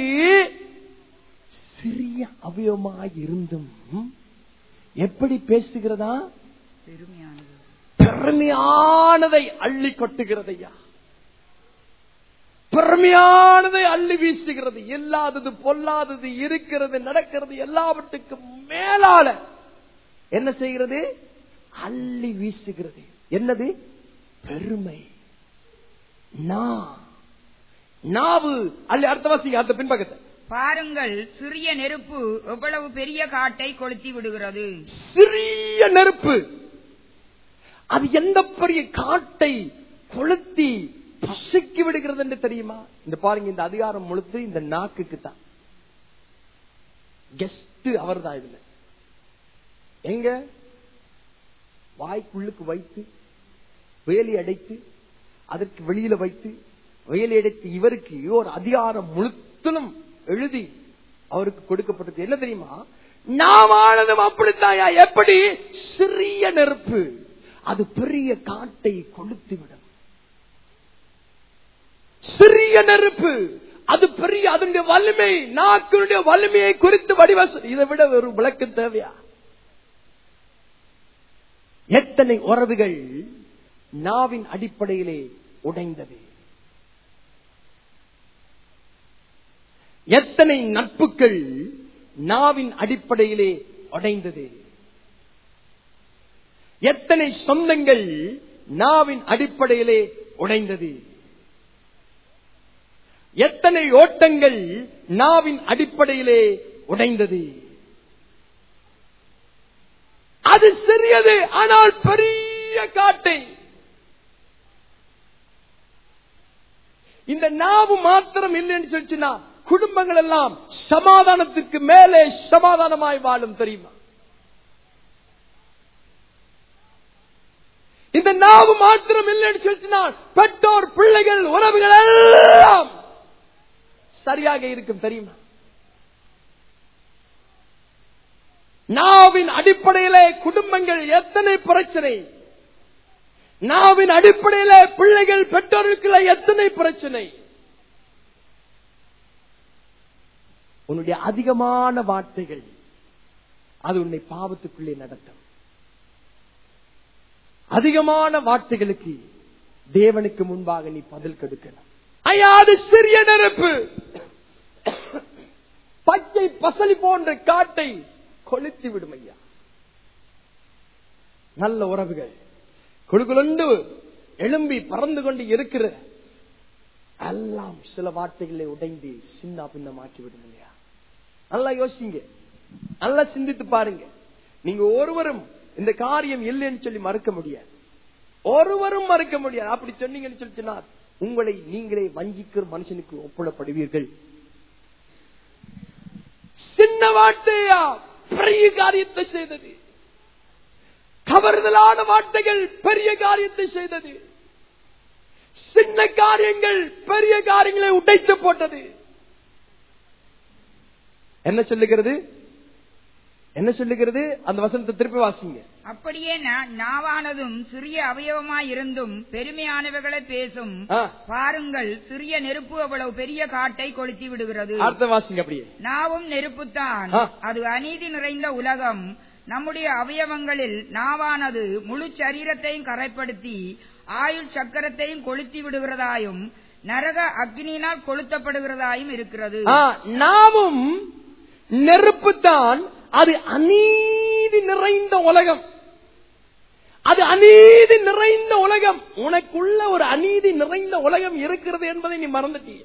சிறிய அவயமா இருந்தும் எப்படி பேசுகிறதா பெருமையானது பெருமையானதை அள்ளி கொட்டுகிறதையா பெருமையானதை அள்ளி வீசுகிறது இல்லாதது பொல்லாதது இருக்கிறது நடக்கிறது எல்லாவற்றுக்கும் மேலால என்ன செய்கிறது அள்ளி வீசுகிறது என்னது பெருமை நா நாவு அள்ளி அடுத்த வாசிங்க அடுத்த பின்பக்கத்தை பாருங்கள் சிறிய நெருப்பு எவ்வளவு பெரிய காட்டை கொளுத்தி விடுகிறது சிறிய நெருப்பு அது எந்த பெரிய காட்டை கொளுத்தி பசுக்கி விடுகிறது என்று தெரியுமா இந்த பாருங்க இந்த அதிகாரம் முழுத்து இந்த நாக்குக்கு தான் கெஸ்ட் அவர் தான் இதுல எங்க வாய்க்குள்ளுக்கு வைத்து வேலி அடைத்து அதற்கு வெளியில வைத்து வேலி அடைத்து இவருக்கு ஒரு அதிகாரம் முழுத்தலும் எழுதி அவருக்கு கொடுக்கப்பட்டது என்ன தெரியுமா நாமானதும் அப்படித்தாயா எப்படி சிறிய நெருப்பு அது பெரிய காட்டை கொளுத்து விடும் சிறிய நெருப்பு அது பெரிய அதனுடைய வலிமை நாக்கினுடைய வலிமையை குறித்து வடிவ இதை விட ஒரு விளக்கம் தேவையா எத்தனை உறவுகள் நாவின் அடிப்படையிலே உடைந்தது எத்தனை நட்புகள் நாவின் அடிப்படையிலே உடைந்தது எத்தனை சொந்தங்கள் நாவின் அடிப்படையிலே உடைந்தது எத்தனை ஓட்டங்கள் நாவின் அடிப்படையிலே உடைந்தது அது சிறியது ஆனால் பெரிய காட்டை இந்த நாவு மாத்திரம் இல்லைன்னு சொல்லிச்சுன்னா குடும்பங்கள் எல்லாம் சமாதானத்துக்கு மேலே சமாதானமாய் வாழும் தெரியுமா இந்த நாவு மாத்திரம் இல்லைன்னு சொல்லிச்சுன்னா பெற்றோர் பிள்ளைகள் உறவுகள் எல்லாம் சரியாக இருக்கும் தெரியுமா நாவின் அடிப்படையிலே குடும்பங்கள் எத்தனை பிரச்சனை நாவின் அடிப்படையிலே பிள்ளைகள் பெற்றோருக்குள்ள எத்தனை பிரச்சனை உன்னுடைய அதிகமான வார்த்தைகள் அது உன்னை பாவத்துக்குள்ளே நடத்தும் அதிகமான வார்த்தைகளுக்கு தேவனுக்கு முன்பாக நீ பதில் கொடுக்கலாம் ஐயா அது சிறிய நெருப்பு பச்சை பசலி போன்ற காட்டை கொளுத்தி விடும் ஐயா நல்ல உறவுகள் குழுகுலண்டு எழும்பி பறந்து கொண்டு இருக்கிற எல்லாம் சில வார்த்தைகளை உடைந்து சின்ன பின்னமாக்கி விடும் இல்லையா நல்லா யோசிங்க நல்லா சிந்தித்து பாருங்க நீங்க ஒருவரும் இந்த காரியம் இல்லைன்னு சொல்லி மறுக்க முடியாது ஒருவரும் மறுக்க முடியாது அப்படி சொன்னீங்கன்னு சொல்லி சொன்னார் உங்களை நீங்களே வஞ்சிக்கிற மனுஷனுக்கு ஒப்புடப்படுவீர்கள் சின்ன வார்த்தையா பெரிய காரியத்தை செய்தது கவர்தலான வார்த்தைகள் பெரிய காரியத்தை செய்தது சின்ன காரியங்கள் பெரிய காரியங்களை உடைத்து போட்டது என்ன சொல்லுகிறது என்ன சொல்லுகிறது அந்த வசனத்தை திருப்பி வாசிங்க அப்படியே நா- நாவானதும் சிறிய அவயவமாயிருந்தும் பெருமையானவைகளை பேசும் ஆ. பாருங்கள் சிறிய நெருப்பு அவ்வளவு பெரிய காட்டை கொளுத்தி விடுகிறது அடுத்த வாசிங்க அப்படியே நாவும் நெருப்புத்தான் ஆ. அது அநீதி நிறைந்த உலகம் நம்முடைய அவயவங்களில் நாவானது முழு சரீரத்தையும் கரைப்படுத்தி ஆயுள் சக்கரத்தையும் கொளுத்தி விடுகிறதாயும் நரக அக்னியினால் கொளுத்தப்படுகிறதாயும் இருக்கிறது ஆ, நாமும் நெருப்புத்தான் அது அநீதி நிறைந்த உலகம் அது அநீதி நிறைந்த உலகம் உனக்குள்ள ஒரு அநீதி நிறைந்த உலகம் இருக்கிறது என்பதை நீ மறந்துட்டீங்க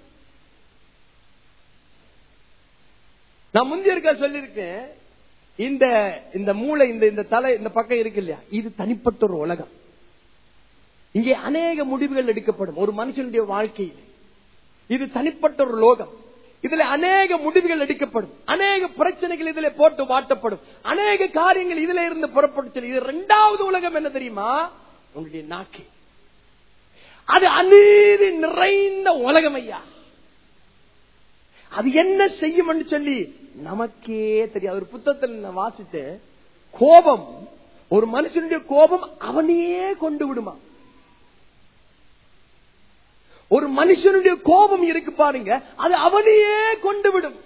நான் முந்தியிருக்க சொல்லியிருக்கேன் இந்த இந்த மூளை இந்த இந்த தலை இந்த பக்கம் இருக்கு இல்லையா இது தனிப்பட்ட ஒரு உலகம் இங்கே அநேக முடிவுகள் எடுக்கப்படும் ஒரு மனுஷனுடைய வாழ்க்கையில் இது தனிப்பட்ட ஒரு லோகம் இதுல அநேக முடிவுகள் எடுக்கப்படும் அநேக பிரச்சனைகள் இதுல போட்டு வாட்டப்படும் அநேக காரியங்கள் இதுல இருந்து புறப்பட்டு இது இரண்டாவது உலகம் என்ன தெரியுமா உன்னுடைய நாக்கு அது அநீதி நிறைந்த உலகம் ஐயா அது என்ன செய்யும் சொல்லி நமக்கே தெரியாது ஒரு புத்தகத்தில் நான் வாசித்தேன் கோபம் ஒரு மனுஷனுடைய கோபம் அவனையே கொண்டு விடுமா ஒரு மனுஷனுடைய கோபம் இருக்கு பாருங்க அது அவனையே கொண்டு விடும்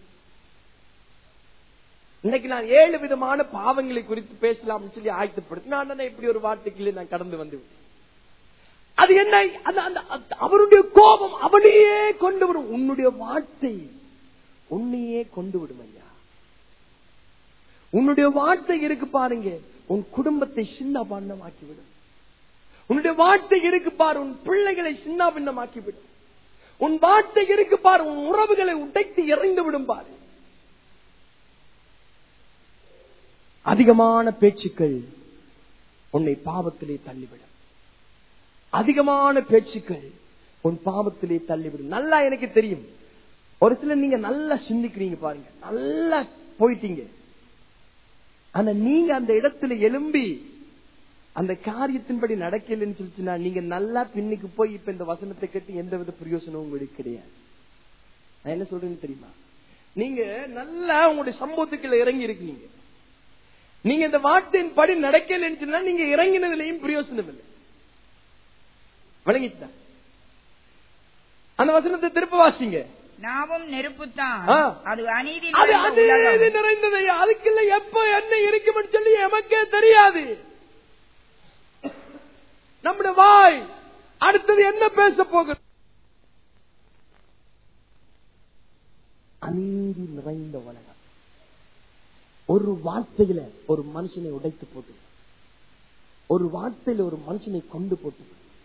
இன்னைக்கு நான் ஏழு விதமான பாவங்களை குறித்து பேசலாம்னு சொல்லி ஆயத்தப்படுத்தி நான் தானே இப்படி ஒரு வார்த்தைக்குள்ளே நான் கடந்து வந்து விட்டேன். அது என்ன அந்த- அந்த- அந்த- அவருடைய கோபம் அவனையே கொண்டு விடும் உன்னுடைய வார்த்தை உன்னையே கொண்டு விடும் ஐயா உன்னுடைய வார்த்தை இருக்கு பாருங்க உன் குடும்பத்தை சின்ன பாண்டமாக்கி விடும் உன்னுடைய வார்த்தை இருக்கு பாரு உன் பிள்ளைகளை சின்ன பின்னமாக்கி விடும் உன் வார்த்தை இருக்கு பாரு உன் உறவுகளை உடைத்து இறைந்து விடும் பாரு அதிகமான பேச்சுக்கள் உன்னை பாவத்திலே தள்ளிவிடும் அதிகமான பேச்சுக்கள் உன் பாவத்திலே தள்ளிவிடும் நல்லா எனக்கு தெரியும் ஒரு சிலர் நீங்க நல்லா சிந்திக்கிறீங்க பாருங்க நல்லா போயிட்டீங்க ஆனா நீங்க அந்த இடத்துல எழும்பி அந்த காரியத்தின்படி நடக்கலன்னு சொல்லிச்சுன்னா நீங்க நல்லா பின்னுக்கு போய் இப்ப இந்த வசனத்தை கேட்டு எந்த வித பிரயோசனமும் உங்களுக்கு கிடையாது நான் என்ன சொல்றேன்னு தெரியுமா நீங்க நல்லா உங்களுடைய சம்பவத்துக்குள்ள இறங்கி இருக்கீங்க நீங்க இந்த வார்த்தையின் படி நடக்கலன்னு சொன்னா நீங்க இறங்கினதுலயும் பிரயோசனம் இல்லை விளங்கிச்சா அந்த வசனத்தை திருப்ப வாசிங்க நாவும் நெருப்புத்தான் ஆ. அது அநீதி அது நிறைந்த அநீதி உலகம். நிறைந்தது அதுக்குள்ள எப்ப என்ன இருக்கும்னு சொல்லி எமக்கே தெரியாது நம்முடைய வாய் அடுத்தது என்ன பேச போகிறது அநீதி நிறைந்த உலகம் ஒரு வார்த்தையில ஒரு மனுஷனை உடைத்து போட்டு ஒரு வார்த்தையில ஒரு மனுஷனை கொண்டு போட்டு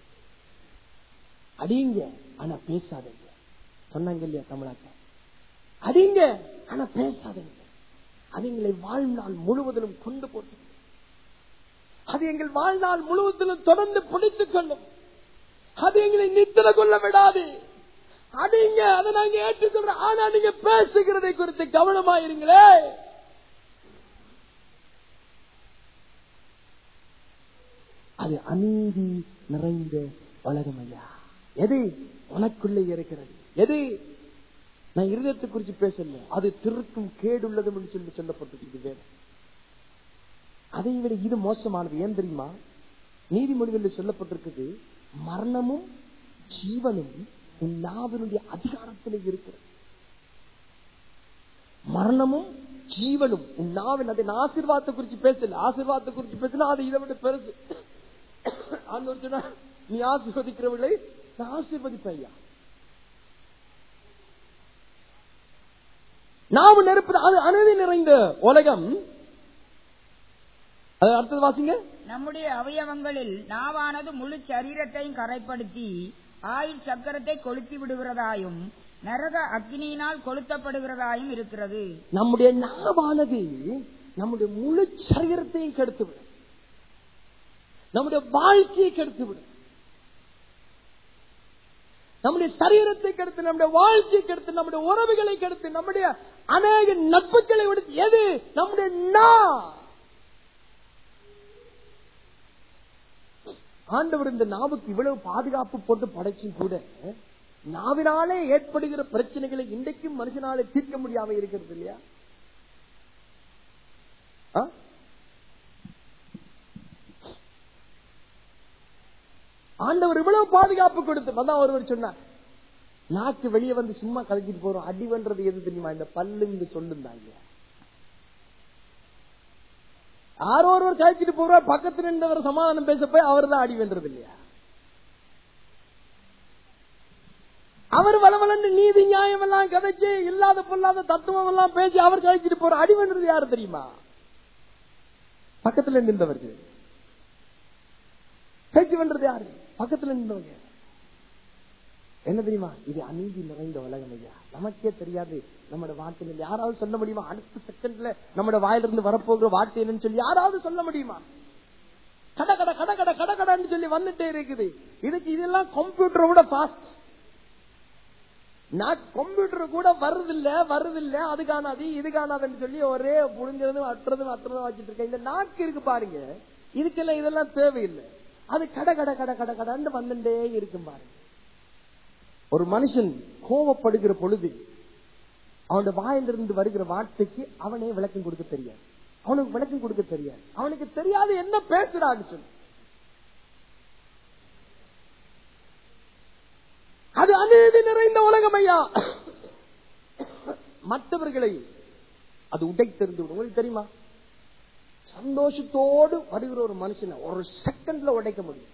அடிங்க ஆனா பேசாதீங்க சொன்னாங்க இல்லையா தமிழாக்க அடிங்க ஆனா பேசாதீங்க அது எங்களை வாழ்நாள் முழுவதிலும் கொண்டு போட்டு அது எங்கள் வாழ்நாள் முழுவதிலும் தொடர்ந்து பிடித்துக் கொள்ளும் அது எங்களை நித்திர கொள்ள விடாது அடிங்க அதை நாங்க ஏற்றுக்கொள்றோம் ஆனா நீங்க பேசுகிறதை குறித்து கவனமாயிருங்களே அது அநீதி நிறைந்த உலகம் ஐயா எது உனக்குள்ளே இருக்கிறது எது நான் இருதயத்தை குறித்து பேசல அது திருக்கும் கேடுள்ளதும் என்று சொல்லி சொல்லப்பட்டிருக்கு வேதம் அதை விட இது மோசமானது ஏன் தெரியுமா நீதிமொழிகளில் சொல்லப்பட்டிருக்குது மரணமும் ஜீவனும் உன் நாவினுடைய அதிகாரத்தில் இருக்கிறது மரணமும் ஜீவனும் உன் நாவின் அதை நான் ஆசீர்வாதத்தை குறித்து பேசல ஆசீர்வாதத்தை குறித்து பேசினா அது இதை விட பெருசு ஆண்டவர் சொன்னா, நீ ஆசீர்வதிக்கிறவர்களை நான் ஆசீர்வதிப்பேன் ஐயா நாம நெருப்பது அது அநீதி நிறைந்த உலகம் அது அடுத்தது வாசிங்க நம்முடைய அவயவங்களில் நாவானது முழு சரீரத்தையும் கரைப்படுத்தி ஆயுள் சக்கரத்தை கொளுத்தி விடுகிறதாயும் நரக அக்னியினால் கொளுத்தப்படுகிறதாயும் இருக்கிறது நம்முடைய நாவானது நம்முடைய முழு சரீரத்தையும் கெடுத்துவிடும் நம்முடைய வாழ்க்கையை கெடுத்துவிடும் நம்முடைய சரீரத்தை கெடுத்து நம்முடைய வாழ்க்கையை கெடுத்து நம்முடைய உறவுகளை கெடுத்து நம்முடைய அநேக நட்புகளை விடுத்து எது நம்முடைய நா ஆண்டவர் இந்த நாவுக்கு இவ்வளவு பாதுகாப்பு போட்டு படைச்சும் கூட நாவினாலே ஏற்படுகிற பிரச்சனைகளை இன்றைக்கும் மனுஷனாலே தீர்க்க முடியாம இருக்கிறது இல்லையா ஆ? ஆண்டவர் இவ்வளவு பாதுகாப்பு கொடுத்து அதான் ஒருவர் சொன்னார் நாக்கு வெளியே வந்து சும்மா கலைச்சிட்டு போறோம் அடி பண்றது எது தெரியுமா இந்த பல்லு இந்த சொல்லுந்தாங்க யாரோ ஒருவர் கழிச்சிட்டு போறார் பக்கத்துல நின்றவர் சமாதானம் பேச போய் அவர் தான் அடி வென்றது இல்லையா அவர் வளவலன்னு நீதி நியாயம் எல்லாம் கதைச்சு இல்லாத பொல்லாத தத்துவம் எல்லாம் பேசி அவர் கழிச்சிட்டு போற அடி வென்றது யாரு தெரியுமா பக்கத்துல நின்றவர்கள் பேச்சு பண்றது யாரு பக்கத்துல நின்றவங்க என்ன தெரியுமா இது அநீதி நிறைந்த உலகம் ஐயா நமக்கே தெரியாது நம்மட வார்த்தையில் யாராவது சொல்ல முடியுமா அடுத்த செகண்ட்ல நம்மட வாயிலிருந்து வரப்போகிற வார்த்தை என்னன்னு சொல்லி யாராவது சொல்ல முடியுமா கட கட கட கட கட கடன்னு சொல்லி வந்துட்டே இருக்குது இதுக்கு இதெல்லாம் கம்ப்யூட்டரை விட ஃபாஸ்ட் நான் கம்ப்யூட்டர் கூட வருதில்ல வருதில்ல அது காணாது இது காணாதுன்னு சொல்லி ஒரே புழிஞ்சதும் அட்டுறதும் அட்டுறதும் வச்சிட்டு இருக்கேன் இந்த நாக்கு இருக்கு பாருங்க இதுக்கெல்லாம் இதெல்லாம் தேவையில்லை அது கட கட கட கட கடன்னு வந்துட்டே இருக்கும் பாருங்க ஒரு மனுஷன் கோவப்படுகிற பொழுது அவனோட வாயிலிருந்து வருகிற வார்த்தைக்கு அவனே விளக்கம் கொடுக்க தெரியாது அவனுக்கு விளக்கம் கொடுக்க தெரியாது அவனுக்கு தெரியாது என்ன பேசுறான்னு சொல்லி அது அநீதி நிறைந்த உலகம் ஐயா மற்றவர்களை அது உடைத்தெறிந்து விடும் உங்களுக்கு தெரியுமா சந்தோஷத்தோடு வருகிற ஒரு மனுஷனை ஒரு செகண்ட்ல உடைக்க முடியும்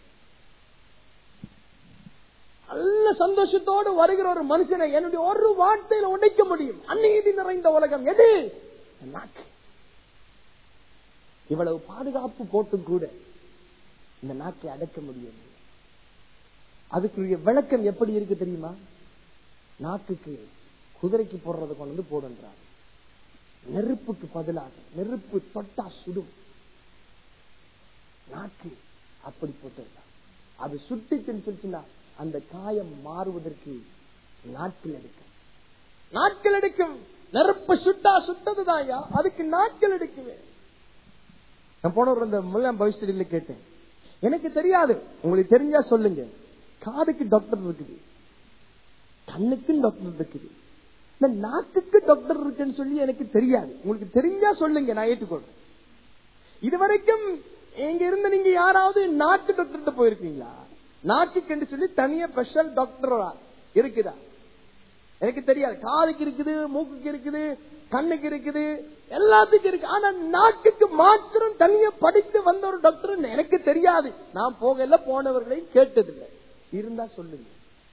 நல்ல சந்தோஷத்தோடு வருகிற ஒரு மனுஷனை என்னுடைய ஒரு வார்த்தையில உடைக்க முடியும் அநீதி நிறைந்த உலகம் எது நாக்கு இவ்வளவு பாதுகாப்பு போட்டும் கூட இந்த நாக்கை அடக்க முடியும் அதுக்குரிய விளக்கம் எப்படி இருக்கு தெரியுமா நாக்குக்கு குதிரைக்கு போடுறதை கொண்டு வந்து போடுன்றார் நெருப்புக்கு பதிலாக நெருப்பு தொட்டா சுடும் நாக்கு அப்படி போட்டிருந்தார் அது சுட்டுச்சுன்னு சொல்லிச்சுன்னா அந்த காயம் மாறுவதற்கு நாட்கள் எடுக்கும் நாட்கள் எடுக்கும் நெருப்பு சுட்டா சுட்டதுதான் அதுக்கு நாட்கள் எடுக்குமே நான் போன ஒரு அந்த முல்லாம் பவிஷ்டில கேட்டேன் எனக்கு தெரியாது உங்களுக்கு தெரிஞ்சா சொல்லுங்க காதுக்கு டாக்டர் இருக்குது கண்ணுக்கும் டாக்டர் இருக்குது இந்த நாக்குக்கு டாக்டர் இருக்குன்னு சொல்லி எனக்கு தெரியாது உங்களுக்கு தெரிஞ்சா சொல்லுங்க நான் ஏற்றுக்கொள்றேன் இதுவரைக்கும் இங்க இருந்து நீங்க யாராவது நாக்கு டாக்டர் போயிருக்கீங்களா நாக்குக்கு சொல்லி தனியா ஸ்பெஷல் டாக்டரா இருக்குதா எனக்கு தெரியாது காதுக்கு இருக்குது மூக்குக்கு இருக்குது கண்ணுக்கு இருக்குது எல்லாத்துக்கும் இருக்கு ஆனா நாக்குக்கு மாத்திரம் தனியா படித்து வந்த ஒரு டாக்டர் எனக்கு தெரியாது நான் போகல போனவர்களையும் கேட்டதில்லை இருந்தா சொல்லுங்க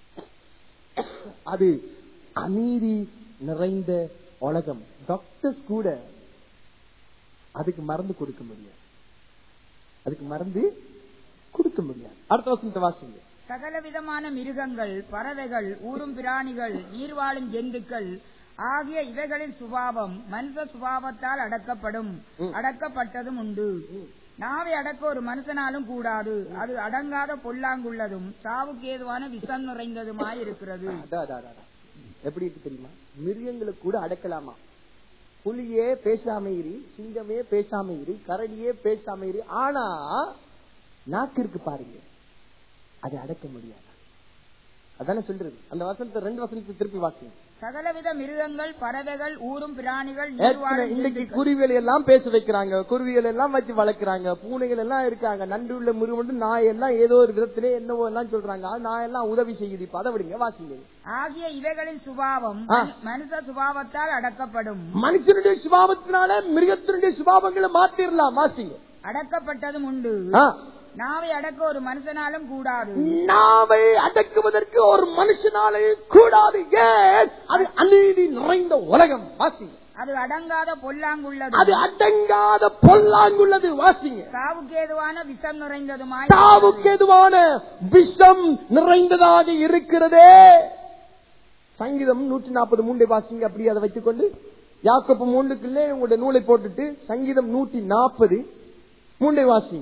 அது அநீதி நிறைந்த உலகம் டாக்டர்ஸ் கூட அதுக்கு மருந்து கொடுக்க முடியாது அதுக்கு மருந்து கொடுக்க முடியாது அடுத்த வசனத்தை வாசிங்க சகலவிதமான மிருகங்கள் பறவைகள் ஊரும் பிராணிகள் நீர்வாழும் ஜந்துக்கள் ஆகிய இவைகளின் சுபாவம் மனுஷ சுபாவத்தால் அடக்கப்படும் ம். அடக்கப்பட்டதும் உண்டு நாவை அடக்க ஒரு மனுஷனாலும் கூடாது அது அடங்காத பொல்லாங்குள்ளதும் சாவுக்கு ஏதுவான விஷம் நிறைந்ததுமாய் இருக்கிறது அடா, அடா, அடா, அடா. எப்படி இருக்கு தெரியுமா மிருகங்களை கூட அடக்கலாமா புலியே பேசாம இரு சிங்கமே பேசாம இரு கரடியே பேசாம இரு ஆனா நாக்கு இருக்கு பாருங்க அதை அடக்க முடியாது அதானே சொல்றது அந்த வசனத்தை ரெண்டு வசனத்தை திருப்பி வாசிங்க சகலவித மிருகங்கள் பறவைகள் ஊரும் பிராணிகள் ஏற்கனவே நீர்வாழும் இன்னைக்கு ஜந்துக்கள் குருவிகள் எல்லாம் பேச வைக்கிறாங்க குருவிகள் எல்லாம் வச்சு வளர்க்கறாங்க பூனைகள் எல்லாம் இருக்காங்க நன்றி உள்ள மிருகம் நாய் எல்லாம் ஏதோ ஒரு விதத்திலே என்னவோ எல்லாம் சொல்றாங்க அது நாய் எல்லாம் உதவி செய்யுது இப்ப அதை விடுங்க வாசிங்க ஆகிய இவைகளின் சுபாவம் ஆ. மனு- மனுஷ சுபாவத்தால் அடக்கப்படும் மனுஷனுடைய சுபாவத்தினால மிருகத்தினுடைய சுபாவங்களை மாத்திரலாம் வாசிங்க அடக்கப்பட்டதும் உண்டு ஆ. நாவை அடக்க ஒரு மனுஷனாலும் கூடாது நாவை அடக்குவதற்கு ஒரு மனுஷனாலே கூடாது ஏன் அது அநீதி நிறைந்த உலகம் வாசிங்க அது அடங்காத பொல்லாங்குள்ளது அது அடங்காத பொல்லாங்குள்ளது வாசிங்க சாவுக்கு ஏதுவான விஷம் நிறைந்ததுமாய் சாவுக்கு எதுவான விஷம் நிறைந்ததாக இருக்கிறதே சங்கீதம் நூற்றி நாற்பது மூண்டை வாசிங்க அப்படி அதை வைத்துக்கொண்டு யாக்கப்பு மூண்டுக்குள்ளே உங்களுடைய நூலை போட்டுட்டு சங்கீதம் நூற்றி நாற்பது மூண்டை வாசிங்க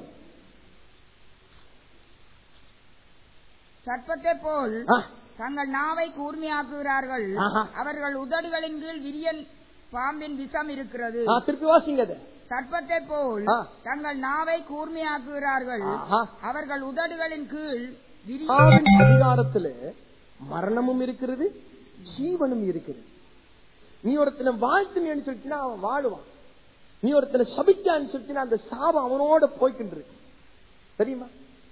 சர்ப்பத்தை போல் ஆ, தங்கள் நாவை கூர்மையாக்குகிறார்கள் ஆஹா. அவர்கள் உதடுகளின் கீழ் விரியன் பாம்பின் விஷம் இருக்கிறது ஆ, திருப்பி வாசிங்க அதை சர்ப்பத்தை போல் ஆ. தங்கள் நாவை கூர்மையாக்குகிறார்கள் ஆஹா. அவர்கள் உதடுகளின் கீழ் விரிய ஆவின் அதிகாரத்துல மரணமும் இருக்கிறது ஜீவனும் இருக்கிறது நீ ஒருத்தனை வாழ்த்துன்னு சொல்லிட்டுனா அவன் வாழுவான் நீ ஒருத்தனை சபிச்சான்னு சொல்லிட்டுனா அந்த சாபம் அவனோட போய்கிட்டு இருக்கு தெரியுமா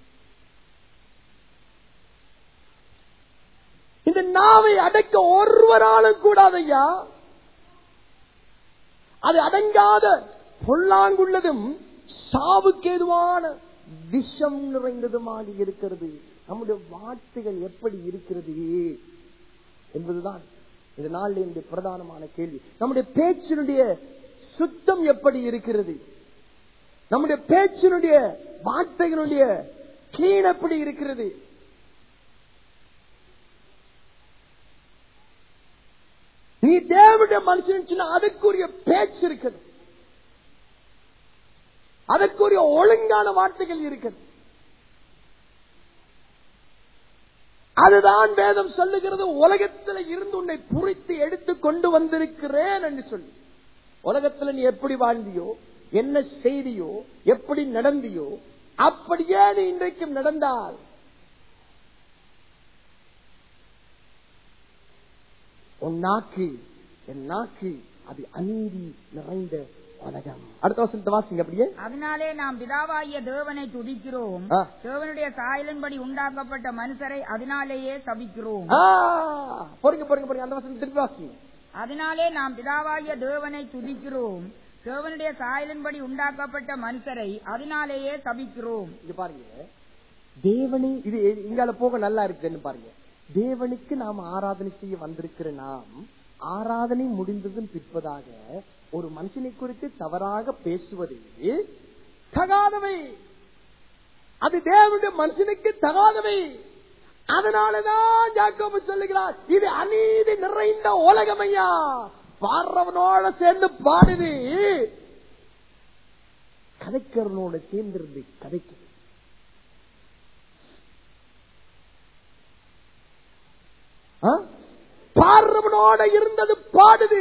இந்த நாவை அடக்க ஒருவராலும் கூடாதையா அது அடங்காத பொல்லாங்குள்ளதும் சாவுக்கேதுவான விஷம் நிறைந்ததுமாக இருக்கிறது நம்முடைய வார்த்தைகள் எப்படி இருக்கிறது என்பதுதான் இந்த நாளில் என்னுடைய பிரதானமான கேள்வி நம்முடைய பேச்சினுடைய சுத்தம் எப்படி இருக்கிறது நம்முடைய பேச்சினுடைய வார்த்தைகளுடைய கிளீன் எப்படி இருக்கிறது நீ தேவனுடைய மனுஷன் சொன்னா அதுக்குரிய பேச்சு இருக்குது அதற்குரிய ஒழுங்கான வார்த்தைகள் இருக்குது அதுதான் வேதம் சொல்லுகிறது உலகத்தில் இருந்து உன்னை புரித்து எடுத்து கொண்டு வந்திருக்கிறேன் என்று சொல்லி உலகத்துல நீ எப்படி வாழ்ந்தியோ என்ன செய்தியோ எப்படி நடந்தியோ அப்படியே நீ இன்றைக்கும் நடந்தால் உன் நாக்கு என் நாக்கு அது அநீதி நிறைந்த உலகம் அடுத்த வசனத்தை வாசிங்க அப்படியே அதனாலே நாம் பிதாவாகிய தேவனை துதிக்கிறோம் ஆ. தேவனுடைய சாயலின்படி உண்டாக்கப்பட்ட மனுஷரை அதனாலேயே சபிக்கிறோம் ஆ, பொறுங்க பொறுங்க பொறுங்க அந்த வசனம் திருப்பி வாசிங்க அதனாலே நாம் பிதாவாகிய தேவனை துதிக்கிறோம் தேவனுடைய சாயலின்படி உண்டாக்கப்பட்ட மனுஷரை அதனாலேயே சபிக்கிறோம் இங்க பாருங்க தேவனை இது இங்கால போக நல்லா இருக்குன்னு பாருங்க தேவனுக்கு நாம் ஆராதனை செய்ய வந்திருக்கிற நாம் ஆராதனை முடிந்ததும் பிற்பதாக ஒரு மனுஷனை குறித்து தவறாக பேசுவது தகாதவை அது தேவனுடைய மனுஷனுக்கு தகாதவை அதனாலதான் ஜாக்கோபு சொல்லுகிறார் இது அநீதி நிறைந்த உலகமையா பாடுறவனோட சேர்ந்து பாடுது கதைக்கிறவனோட சேர்ந்திருந்து கதைக்குது ஆ? பாடுறவனோட இருந்தது பாடுது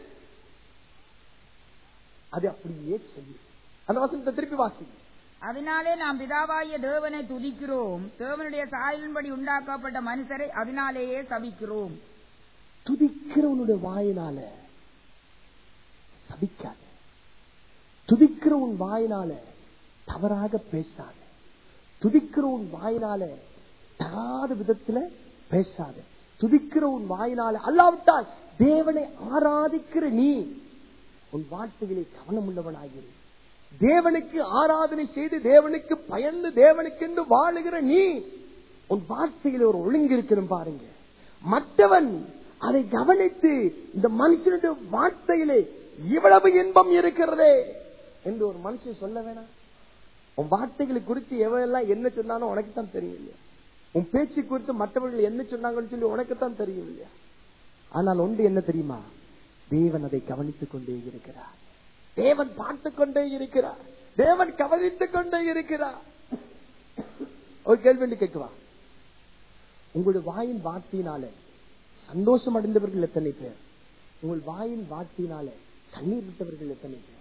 அது அப்படியே செய்யும் அந்த வசனத்தை திருப்பி வாசிங்க அதனாலே நாம் பிதாவாகிய தேவனை துதிக்கிறோம் தேவனுடைய சாயலின்படி உண்டாக்கப்பட்ட மனுஷரை அதனாலேயே சபிக்கிறோம் துதிக்கிறவனுடைய வாயினால சபிக்காத துதிக்கிறவன் வாயினால தவறாக பேசாத துதிக்கிறவன் வாயினால தகாத விதத்துல பேசாத துதிக்கிறவன் வாயினால அல்லாவிட்டால் தேவனை ஆராதிக்கிற நீ உன் வார்த்தைகளை கவனமுள்ளவனாகிரு தேவனுக்கு ஆராதனை செய்து தேவனுக்கு பயந்து தேவனுக்கென்று வாழுகிற நீ உன் வார்த்தையில ஒரு ஒழுங்கு இருக்கணும் பாருங்க மற்றவன் அதை கவனித்து இந்த மனுஷனுடைய வார்த்தையிலே இவ்வளவு இன்பம் இருக்கிறதே என்று ஒரு மனுஷன் சொல்ல வேணாம் உன் வார்த்தைகளை குறித்து எவையெல்லாம் என்ன சொன்னாலும் உனக்கு தான் தெரியும் இல்லையா உன் பேச்சு குறித்து மற்றவர்கள் என்ன சொன்னாங்கன்னு சொல்லி உனக்கு தான் தெரியும் இல்லையா ஆனால் ஒன்று என்ன தெரியுமா தேவன் அதை கவனித்துக் கொண்டே இருக்கிறார் தேவன் பார்த்துக் கொண்டே இருக்கிறார் தேவன் கவனித்துக் கொண்டே இருக்கிறார் ஒரு கேள்வி கேட்குவா உங்களுடைய வாயின் வார்த்தையினாலே சந்தோஷம் அடைந்தவர்கள் எத்தனை பேர் உங்கள் வாயின் வார்த்தையினாலே கண்ணீர் விட்டவர்கள் எத்தனை பேர்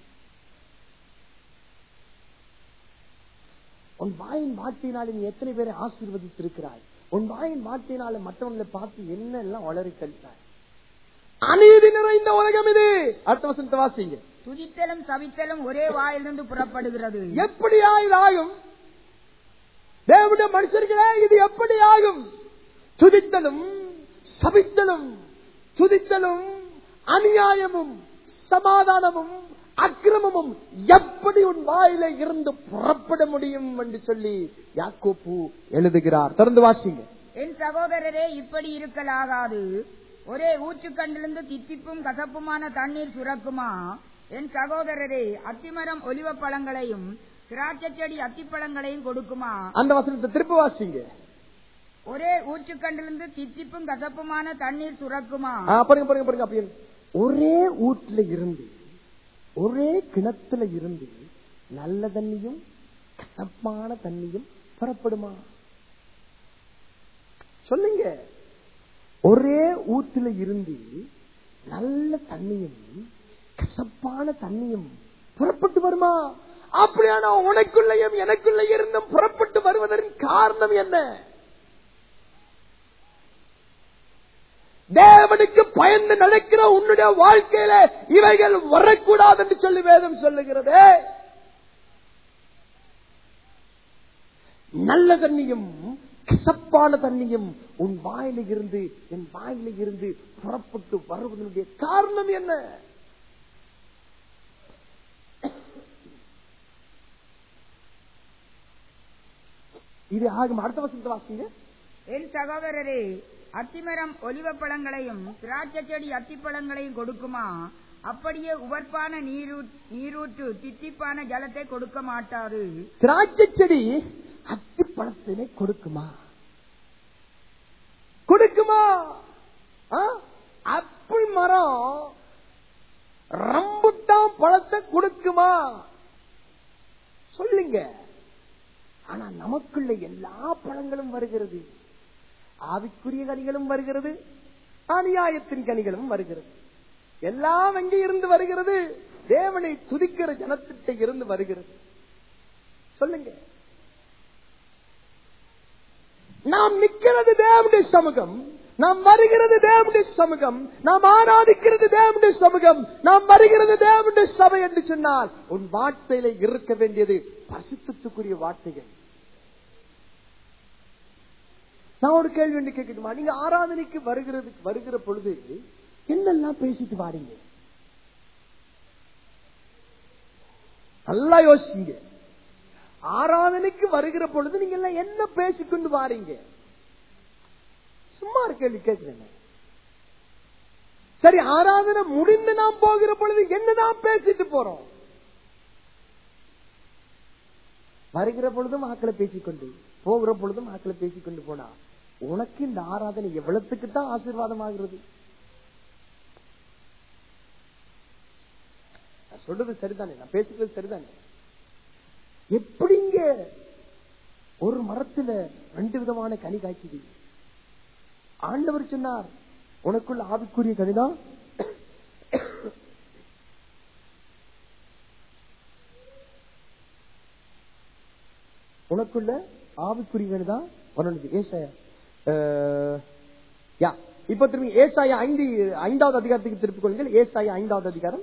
உன் வாயின் வார்த்தையினாலே நீ எத்தனை பேரை ஆசீர்வதித்திருக்கிறாய் உன் வாயின் வார்த்தையினால மற்றவங்களை பார்த்து என்ன எல்லாம் வளரி கழித்தாய் அநீதி நிறைந்த உலகம் இது அடுத்த வசனத்தை வாசிங்க துதித்தலும் சவித்தலும் ஒரே வாயிலிருந்து புறப்படுகிறது எப்படி ஆகும் தேவனுடைய மனுஷர்களே இது எப்படி ஆகும் துதித்தலும் சபித்தலும் துதித்தலும் அநியாயமும் சமாதானமும் அக்கிரமமும் எப்படி உன் வாயில இருந்து புறப்பட முடியும் என்று சொல்லி யாக்கோப்பு எழுதுகிறார் தொடர்ந்து வாசிங்க என் சகோதரரே இப்படி இருக்கலாகாது ஒரே ஊற்றுக்கண்டிலிருந்து தித்திப்பும் கசப்புமான தண்ணீர் சுரக்குமா என் சகோதரரே அத்திமரம் ஒலிவ பழங்களையும் திராட்சை செடி அத்திப்பழங்களையும் கொடுக்குமா அந்த வசனத்தை திருப்பி வாசிங்க ஒரே ஊற்றுக்கண்டிலிருந்து தித்திப்பும் கசப்புமான தண்ணீர் சுரக்குமா ஆ, பாருங்க பாருங்க பாருங்க அப்படி ஒரே ஊற்றுல இருந்து ஒரே கிணத்துல இருந்து நல்ல தண்ணியும் கசப்பான தண்ணியும் புறப்படுமா சொல்லுங்க ஒரே ஊத்துல இருந்து நல்ல தண்ணியும் கசப்பான தண்ணியும் புறப்பட்டு வருமா அப்படியான உனக்குள்ளேயும் எனக்குள்ள இருந்தும் புறப்பட்டு வருவதற்கு காரணம் என்ன தேவனுக்கு பயந்து நடக்கிற உன்னுடைய வாழ்க்கையில இவைகள் வரக்கூடாது என்று சொல்லி வேதம் சொல்லுகிறது நல்ல தண்ணியும் கசப்பான தண்ணியும் உன் வாயில இருந்து என் வாயில இருந்து புறப்பட்டு வருவதனுடைய காரணம் என்ன இது ஆகும் அடுத்த வசனத்தை வாசிங்க என் சகோதரரே அத்திமரம் ஒலிவ பழங்களையும் திராட்சை செடி அத்திப்பழங்களையும் கொடுக்குமா அப்படியே உவர்ப்பான நீரூ- நீரூற்று தித்திப்பான ஜலத்தை கொடுக்க மாட்டாது திராட்சை செடி அத்தி பழத்தினை கொடுக்குமா கொடுக்குமா ஆ? ஆப்பிள் மரம் ரம்புட்டான் பழத்தை கொடுக்குமா சொல்லுங்க ஆனா நமக்குள்ள எல்லா பழங்களும் வருகிறது ஆவிக்குரிய கனிகளும் வருகிறது அநியாயத்தின் கனிகளும் வருகிறது எல்லாம் எங்கே இருந்து வருகிறது தேவனை துதிக்கிற ஜனத்திட்ட இருந்து வருகிறது சொல்லுங்க நாம் நிக்கிறது தேவனுடைய சமூகம் நாம் வருகிறது தேவனுடைய சமூகம் நாம் ஆராதிக்கிறது தேவனுடைய சமூகம் நாம் வருகிறது தேவனுடைய சபை என்று சொன்னால் உன் வார்த்தையில இருக்க வேண்டியது பரிசுத்தத்துக்குரிய வார்த்தைகள் நான் ஒரு கேள்வி ஒன்று கேட்கட்டுமா நீங்க ஆராதனைக்கு வருகிறது வருகிற பொழுது என்னெல்லாம் பேசிட்டு வாரீங்க நல்லா யோசிங்க ஆராதனைக்கு வருகிற பொழுது நீங்க எல்லாம் என்ன பேசிக்கொண்டு வாரீங்க சும்மா ஒரு கேள்வி கேட்கிறேன் சரி ஆராதனை முடிந்து நாம் போகிற பொழுது என்னதான் பேசிட்டு போறோம் வருகிற பொழுதும் ஆக்களை பேசிக்கொண்டு போகிற பொழுதும் ஆக்களை பேசிக்கொண்டு போனா உனக்கு இந்த ஆராதனை எவ்வளவுக்கு தான் ஆசீர்வாதம் ஆகிறது நான் சொல்றது சரிதானே நான் பேசுறது சரிதானே எப்படிங்க ஒரு மரத்துல ரெண்டு விதமான கனி காய்க்குது ஆண்டவர் சொன்னார் உனக்குள்ள ஆவிக்குரிய கனிதான் உனக்குள்ள ஆவிக்குரிய கனிதான் ஒன்னு ஏசாயா அஹ், யா இப்ப திரும்பி ஏசாயா ஐந்து ஐந்தாவது அதிகாரத்துக்கு திருப்பிக் கொள்ளுங்கள் ஏசாயா ஐந்தாவது அதிகாரம்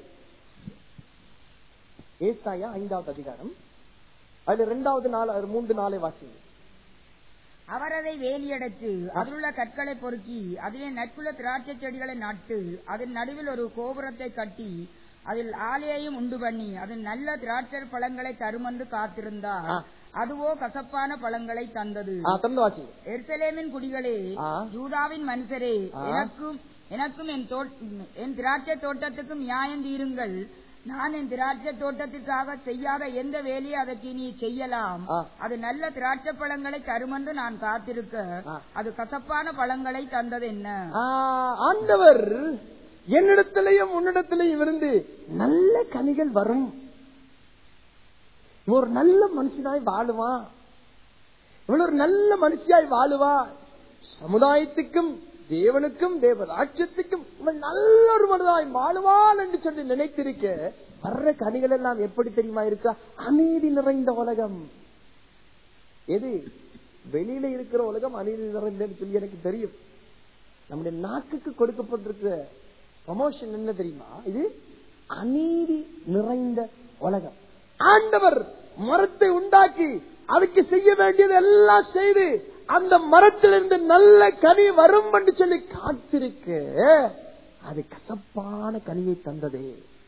ஏசாயா ஐந்தாவது அதிகாரம் அதுல ரெண்டாவது நாள் அது மூன்று நாளை வாசிங்க அவர் அதை வேலியடைத்து அதிலுள்ள கற்களை பொறுக்கி அதிலே நட்புள்ள திராட்சை செடிகளை நட்டு அதன் நடுவில் ஒரு கோபுரத்தை கட்டி அதில் ஆலையையும் உண்டு பண்ணி அதில் நல்ல திராட்சை பழங்களை தருமென்று காத்திருந்தார் ஆ. அதுவோ கசப்பான பழங்களை தந்தது ஆ, திறந்து வாசிங்க எருசலேமின் குடிகளே ஆ. யூதாவின் மனுஷரே ஆ. எனக்கும் எனக்கும் என் தோட்- என் திராட்சை தோட்டத்துக்கும் நியாயம் தீருங்கள் நான் என் திராட்சை தோட்டத்திற்காக செய்யாத எந்த வேலையை அதற்கு நீ செய்யலாம் ஆ. அது நல்ல திராட்சை பழங்களை தருமென்று நான் காத்திருக்க ஆ. அது கசப்பான பழங்களை தந்தது என்ன ஆ, ஆண்டவர் என்னிடத்திலையும் உன்னிடத்திலையும் இருந்து நல்ல கனிகள் வரும் இவன் ஒரு நல்ல மனுஷனாய் வாழுவான் இவன் ஒரு நல்ல மனுஷியாய் வாழுவா சமுதாயத்துக்கும் தேவனுக்கும் தேவ ராட்சியத்துக்கும் இவன் நல்ல ஒரு மனிதனாய் வாழுவான் என்று சொல்லி நினைத்திருக்க வர்ற கனிகள் எல்லாம் எப்படி தெரியுமா இருக்கா அநீதி நிறைந்த உலகம் எது வெளியில இருக்கிற உலகம் அநீதி நிறைந்ததுன்னு சொல்லி எனக்கு தெரியும் நம்முடைய நாக்குக்கு கொடுக்கப்பட்டிருக்கிற ப்ரமோஷன் என்ன தெரியுமா இது அநீதி நிறைந்த உலகம் ஆண்டவர் மரத்தை உண்டாக்கி அதுக்கு செய்ய வேண்டியது எல்லாம் செய்து அந்த மரத்திலிருந்து நல்ல கனி வரும் என்று சொல்லி காத்திருக்க அது கசப்பான கனியை தந்ததே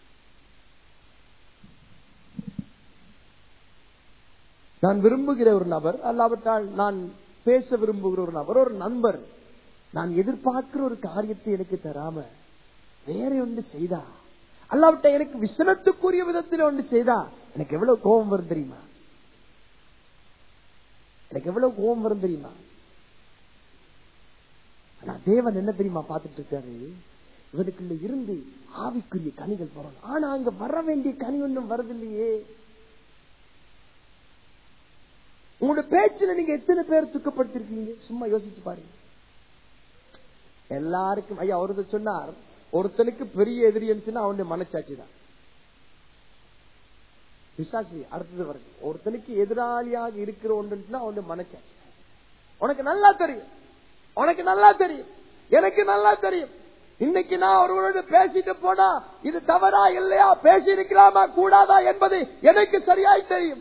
நான் விரும்புகிற ஒரு நபர் அல்லாவிட்டால் நான் பேச விரும்புகிற ஒரு நபர் ஒரு நண்பர் நான் எதிர்பார்க்கிற ஒரு காரியத்தை எனக்கு தராம வேற ஒன்று செய்தா அல்லாவிட்ட எனக்கு விசனத்துக்குரிய விதத்தில் ஒன்று செய்தா எனக்கு எவ்வளவு கோபம் வரும் தெரியுமா எனக்கு எவ்வளவு கோபம் வரும் தெரியுமா ஆனா தேவன் என்ன தெரியுமா பார்த்துட்டு இருக்காரு இவனுக்குள்ள இருந்து ஆவிக்குரிய கனிகள் வரணும் ஆனா அங்க வர வேண்டிய கனி ஒன்றும் வரதில்லையே உங்களுடைய பேச்சுல நீங்க எத்தனை பேர் துக்கப்படுத்திருக்கீங்க சும்மா யோசிச்சு பாருங்க எல்லாருக்கும் ஐயா ஒருத்தர் சொன்னார் ஒருத்தனுக்கு பெரிய எதிரி இருந்துச்சுன்னா அவனுடைய மனச்சாட்சி தான் பிசாசி அடுத்தது வருது ஒருத்தனுக்கு எதிராளியாக இருக்கிற ஒன்றுன்னா அவனுடைய மனச்சாட்சி உனக்கு நல்லா தெரியும் உனக்கு நல்லா தெரியும் எனக்கு நல்லா தெரியும் இன்னைக்கு நான் ஒருவரோடு பேசிட்டு போனா இது தவறா இல்லையா பேசி இருக்கலாமா கூடாதா என்பது எனக்கு சரியாய் தெரியும்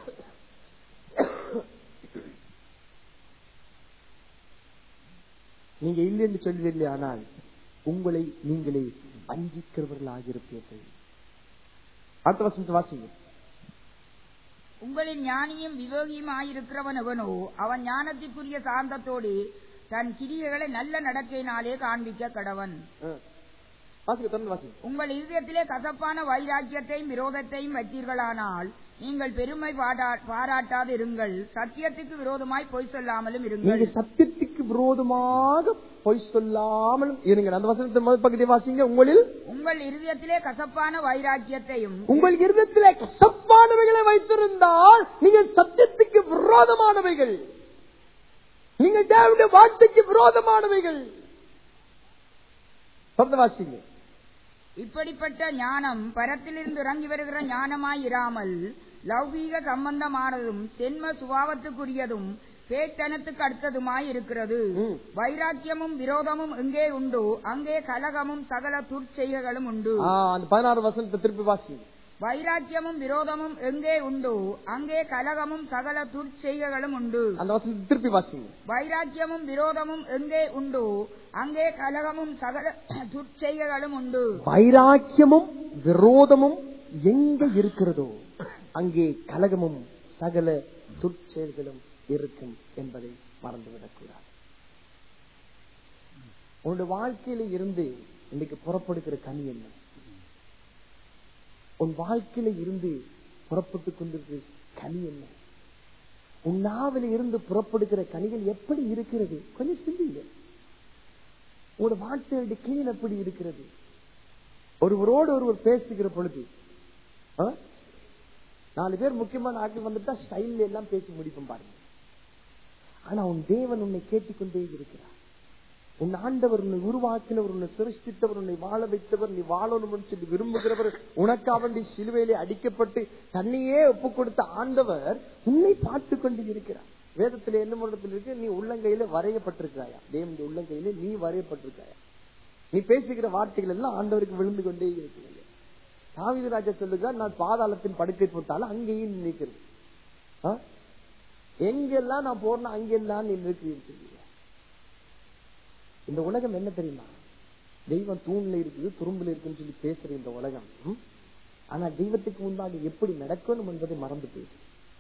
நீங்க இல்லை என்று சொல்வதில்லை ஆனால் உங்களை நீங்களே வஞ்சிக்கிறவர்களாக இருப்பீர்கள் அடுத்த வசனத்தை வாசிங்க உங்களின் ஞானியும் விவேகியுமாயிருக்கிறவன் எவனோ அவன் ஞானத்திற்குரிய சாந்தத்தோடு தன் கிரியைகளை நல்ல நடக்கையினாலே காண்பிக்க கடவன் ஆ. வாசிங்க தொடர்ந்து வாசிங்க உங்கள் இதயத்திலே கசப்பான வைராக்கியத்தையும் விரோதத்தையும் வைத்தீர்களானால் நீங்கள் பெருமை பாடா- பாராட்டாது இருங்கள் சத்தியத்துக்கு விரோதமாய் பொய் சொல்லாமலும் இருங்கள் நீங்க சத்தியத்துக்கு விரோதமாக பொய் சொல்லாமலும் இருங்க அந்த வசனத்தை முதல் பகுதி வாசிங்க உங்களில் உங்கள் இருதயத்திலே கசப்பான வைராக்கியத்தையும் உங்கள் இருதயத்திலே கசப்பானவைகளை வைத்திருந்தால் நீங்கள் சத்தியத்துக்கு விரோதமானவைகள் நீங்கள் தேவனுடைய வார்த்தைக்கு விரோதமானவைகள் தொடர்ந்து வாசிங்க இப்படிப்பட்ட ஞானம் பரத்திலிருந்து இறங்கி வருகிற ஞானமாய் இராமல் லௌகீக சம்பந்தமானதும் சென்ம சுபாவத்துக்குரியதும் பேட்டனத்துக்கு அடுத்ததுமாய் இருக்கிறது ம். வைராக்கியமும் விரோதமும் எங்கே உண்டோ அங்கே கலகமும் சகல துர்ச்செய்கைகளும் உண்டு ஆ, அந்த பதினாறு வசனத்தை திருப்பி வாசிங்க வைராக்கியமும் விரோதமும் எங்கே உண்டோ அங்கே கலகமும் சகல துர்ச்செய்கைகளும் உண்டு அந்த வசனத்தை திருப்பி வாசிங்க வைராக்கியமும் விரோதமும் எங்கே உண்டோ அங்கே கலகமும் சகல துர்ச்செய்கைகளும் உண்டு வைராக்கியமும் விரோதமும் எங்க இருக்கிறதோ அங்கே கலகமும் சகல துர்ச்செயல்களும் இருக்கும் என்பதை மறந்துவிடக் கூடாது உன்னுடைய வாழ்க்கையில இருந்து இன்னைக்கு புறப்படுகிற கனி என்ன உன் வாழ்க்கையில இருந்து புறப்பட்டு கொண்டிருக்கிற கனி என்ன உன் நாவில இருந்து புறப்படுகிற கனிகள் எப்படி இருக்கிறது கொஞ்சம் சிந்திங்க உங்களோட வார்த்தையுடைய கிளீன் எப்படி இருக்கிறது ஒருவரோடு ஒருவர் பேசுகிற பொழுது ஆ? நாலு பேர் முக்கியமான ஆட்கள் வந்துட்டா ஸ்டைல் எல்லாம் பேசி முடிப்போம் பாருங்க ஆனா உன் தேவன் உன்னை கேட்டுக்கொண்டே இருக்கிறார் உன் ஆண்டவர் உன்னை உருவாக்கினவர் உன்னை சிருஷ்டித்தவர் உன்னை வாழ வைத்தவர் நீ வாழணும்னு சொல்லி விரும்புகிறவர் உனக்காக வேண்டி சிலுவையிலே அடிக்கப்பட்டு தன்னையே ஒப்பு கொடுத்த ஆண்டவர் உன்னை பார்த்து கொண்டு இருக்கிறார் வேதத்துல என்ன மண்டலத்தில் இருக்கு நீ உள்ளங்கையில வரையப்பட்டிருக்கிறாயா தேவனுடைய உள்ளங்கையில நீ வரையப்பட்டிருக்காயா நீ பேசுகிற வார்த்தைகள் எல்லாம் ஆண்டவருக்கு விழுந்து கொண்டே இருக்கிறது தாவீது ராஜா சொல்லுகிறார் நான் பாதாளத்தின் படுக்கை போட்டாலும் அங்கேயும் நிற்கிறது ஆ? எங்கெல்லாம் நான் போறேன் அங்கெல்லாம் நீ நிற்கிறீன்னு சொல்லுகிறார் இந்த உலகம் என்ன தெரியுமா தெய்வம் தூண்ல இருக்குது துரும்புல இருக்குன்னு சொல்லி பேசுற இந்த உலகம் ம்? ஆனா தெய்வத்துக்கு முன்பாக எப்படி நடக்கணும் என்பதை மறந்து போயிடுது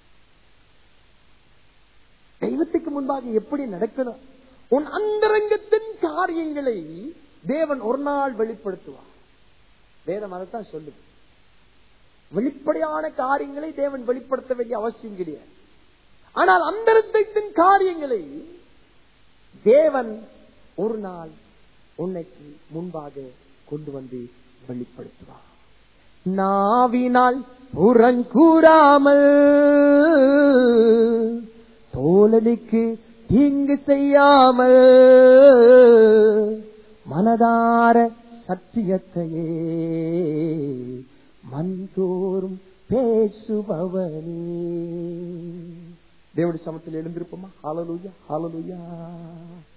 தெய்வத்துக்கு முன்பாக எப்படி நடக்கணும் உன் அந்தரங்கத்தின் காரியங்களை தேவன் ஒரு நாள் வெளிப்படுத்துவார் வேதம் அதைத்தான் சொல்லுது வெளிப்படையான காரியங்களை தேவன் வெளிப்படுத்த வேண்டிய அவசியம் கிடையாது ஆனால் அந்தரங்கத்தின் காரியங்களை தேவன் ஒரு நாள் உன்னைக்கு முன்பாக கொண்டு வந்து வெளிப்படுத்துவார் நாவினால் புறங்கூறாமல் தோழனுக்கு தீங்கு செய்யாமல் மனதார சத்தியத்தையே மன்தோறும் பேசுபவனே தேவடி சமத்தில் எழுந்திருப்போமா ஹalleluya ஹalleluya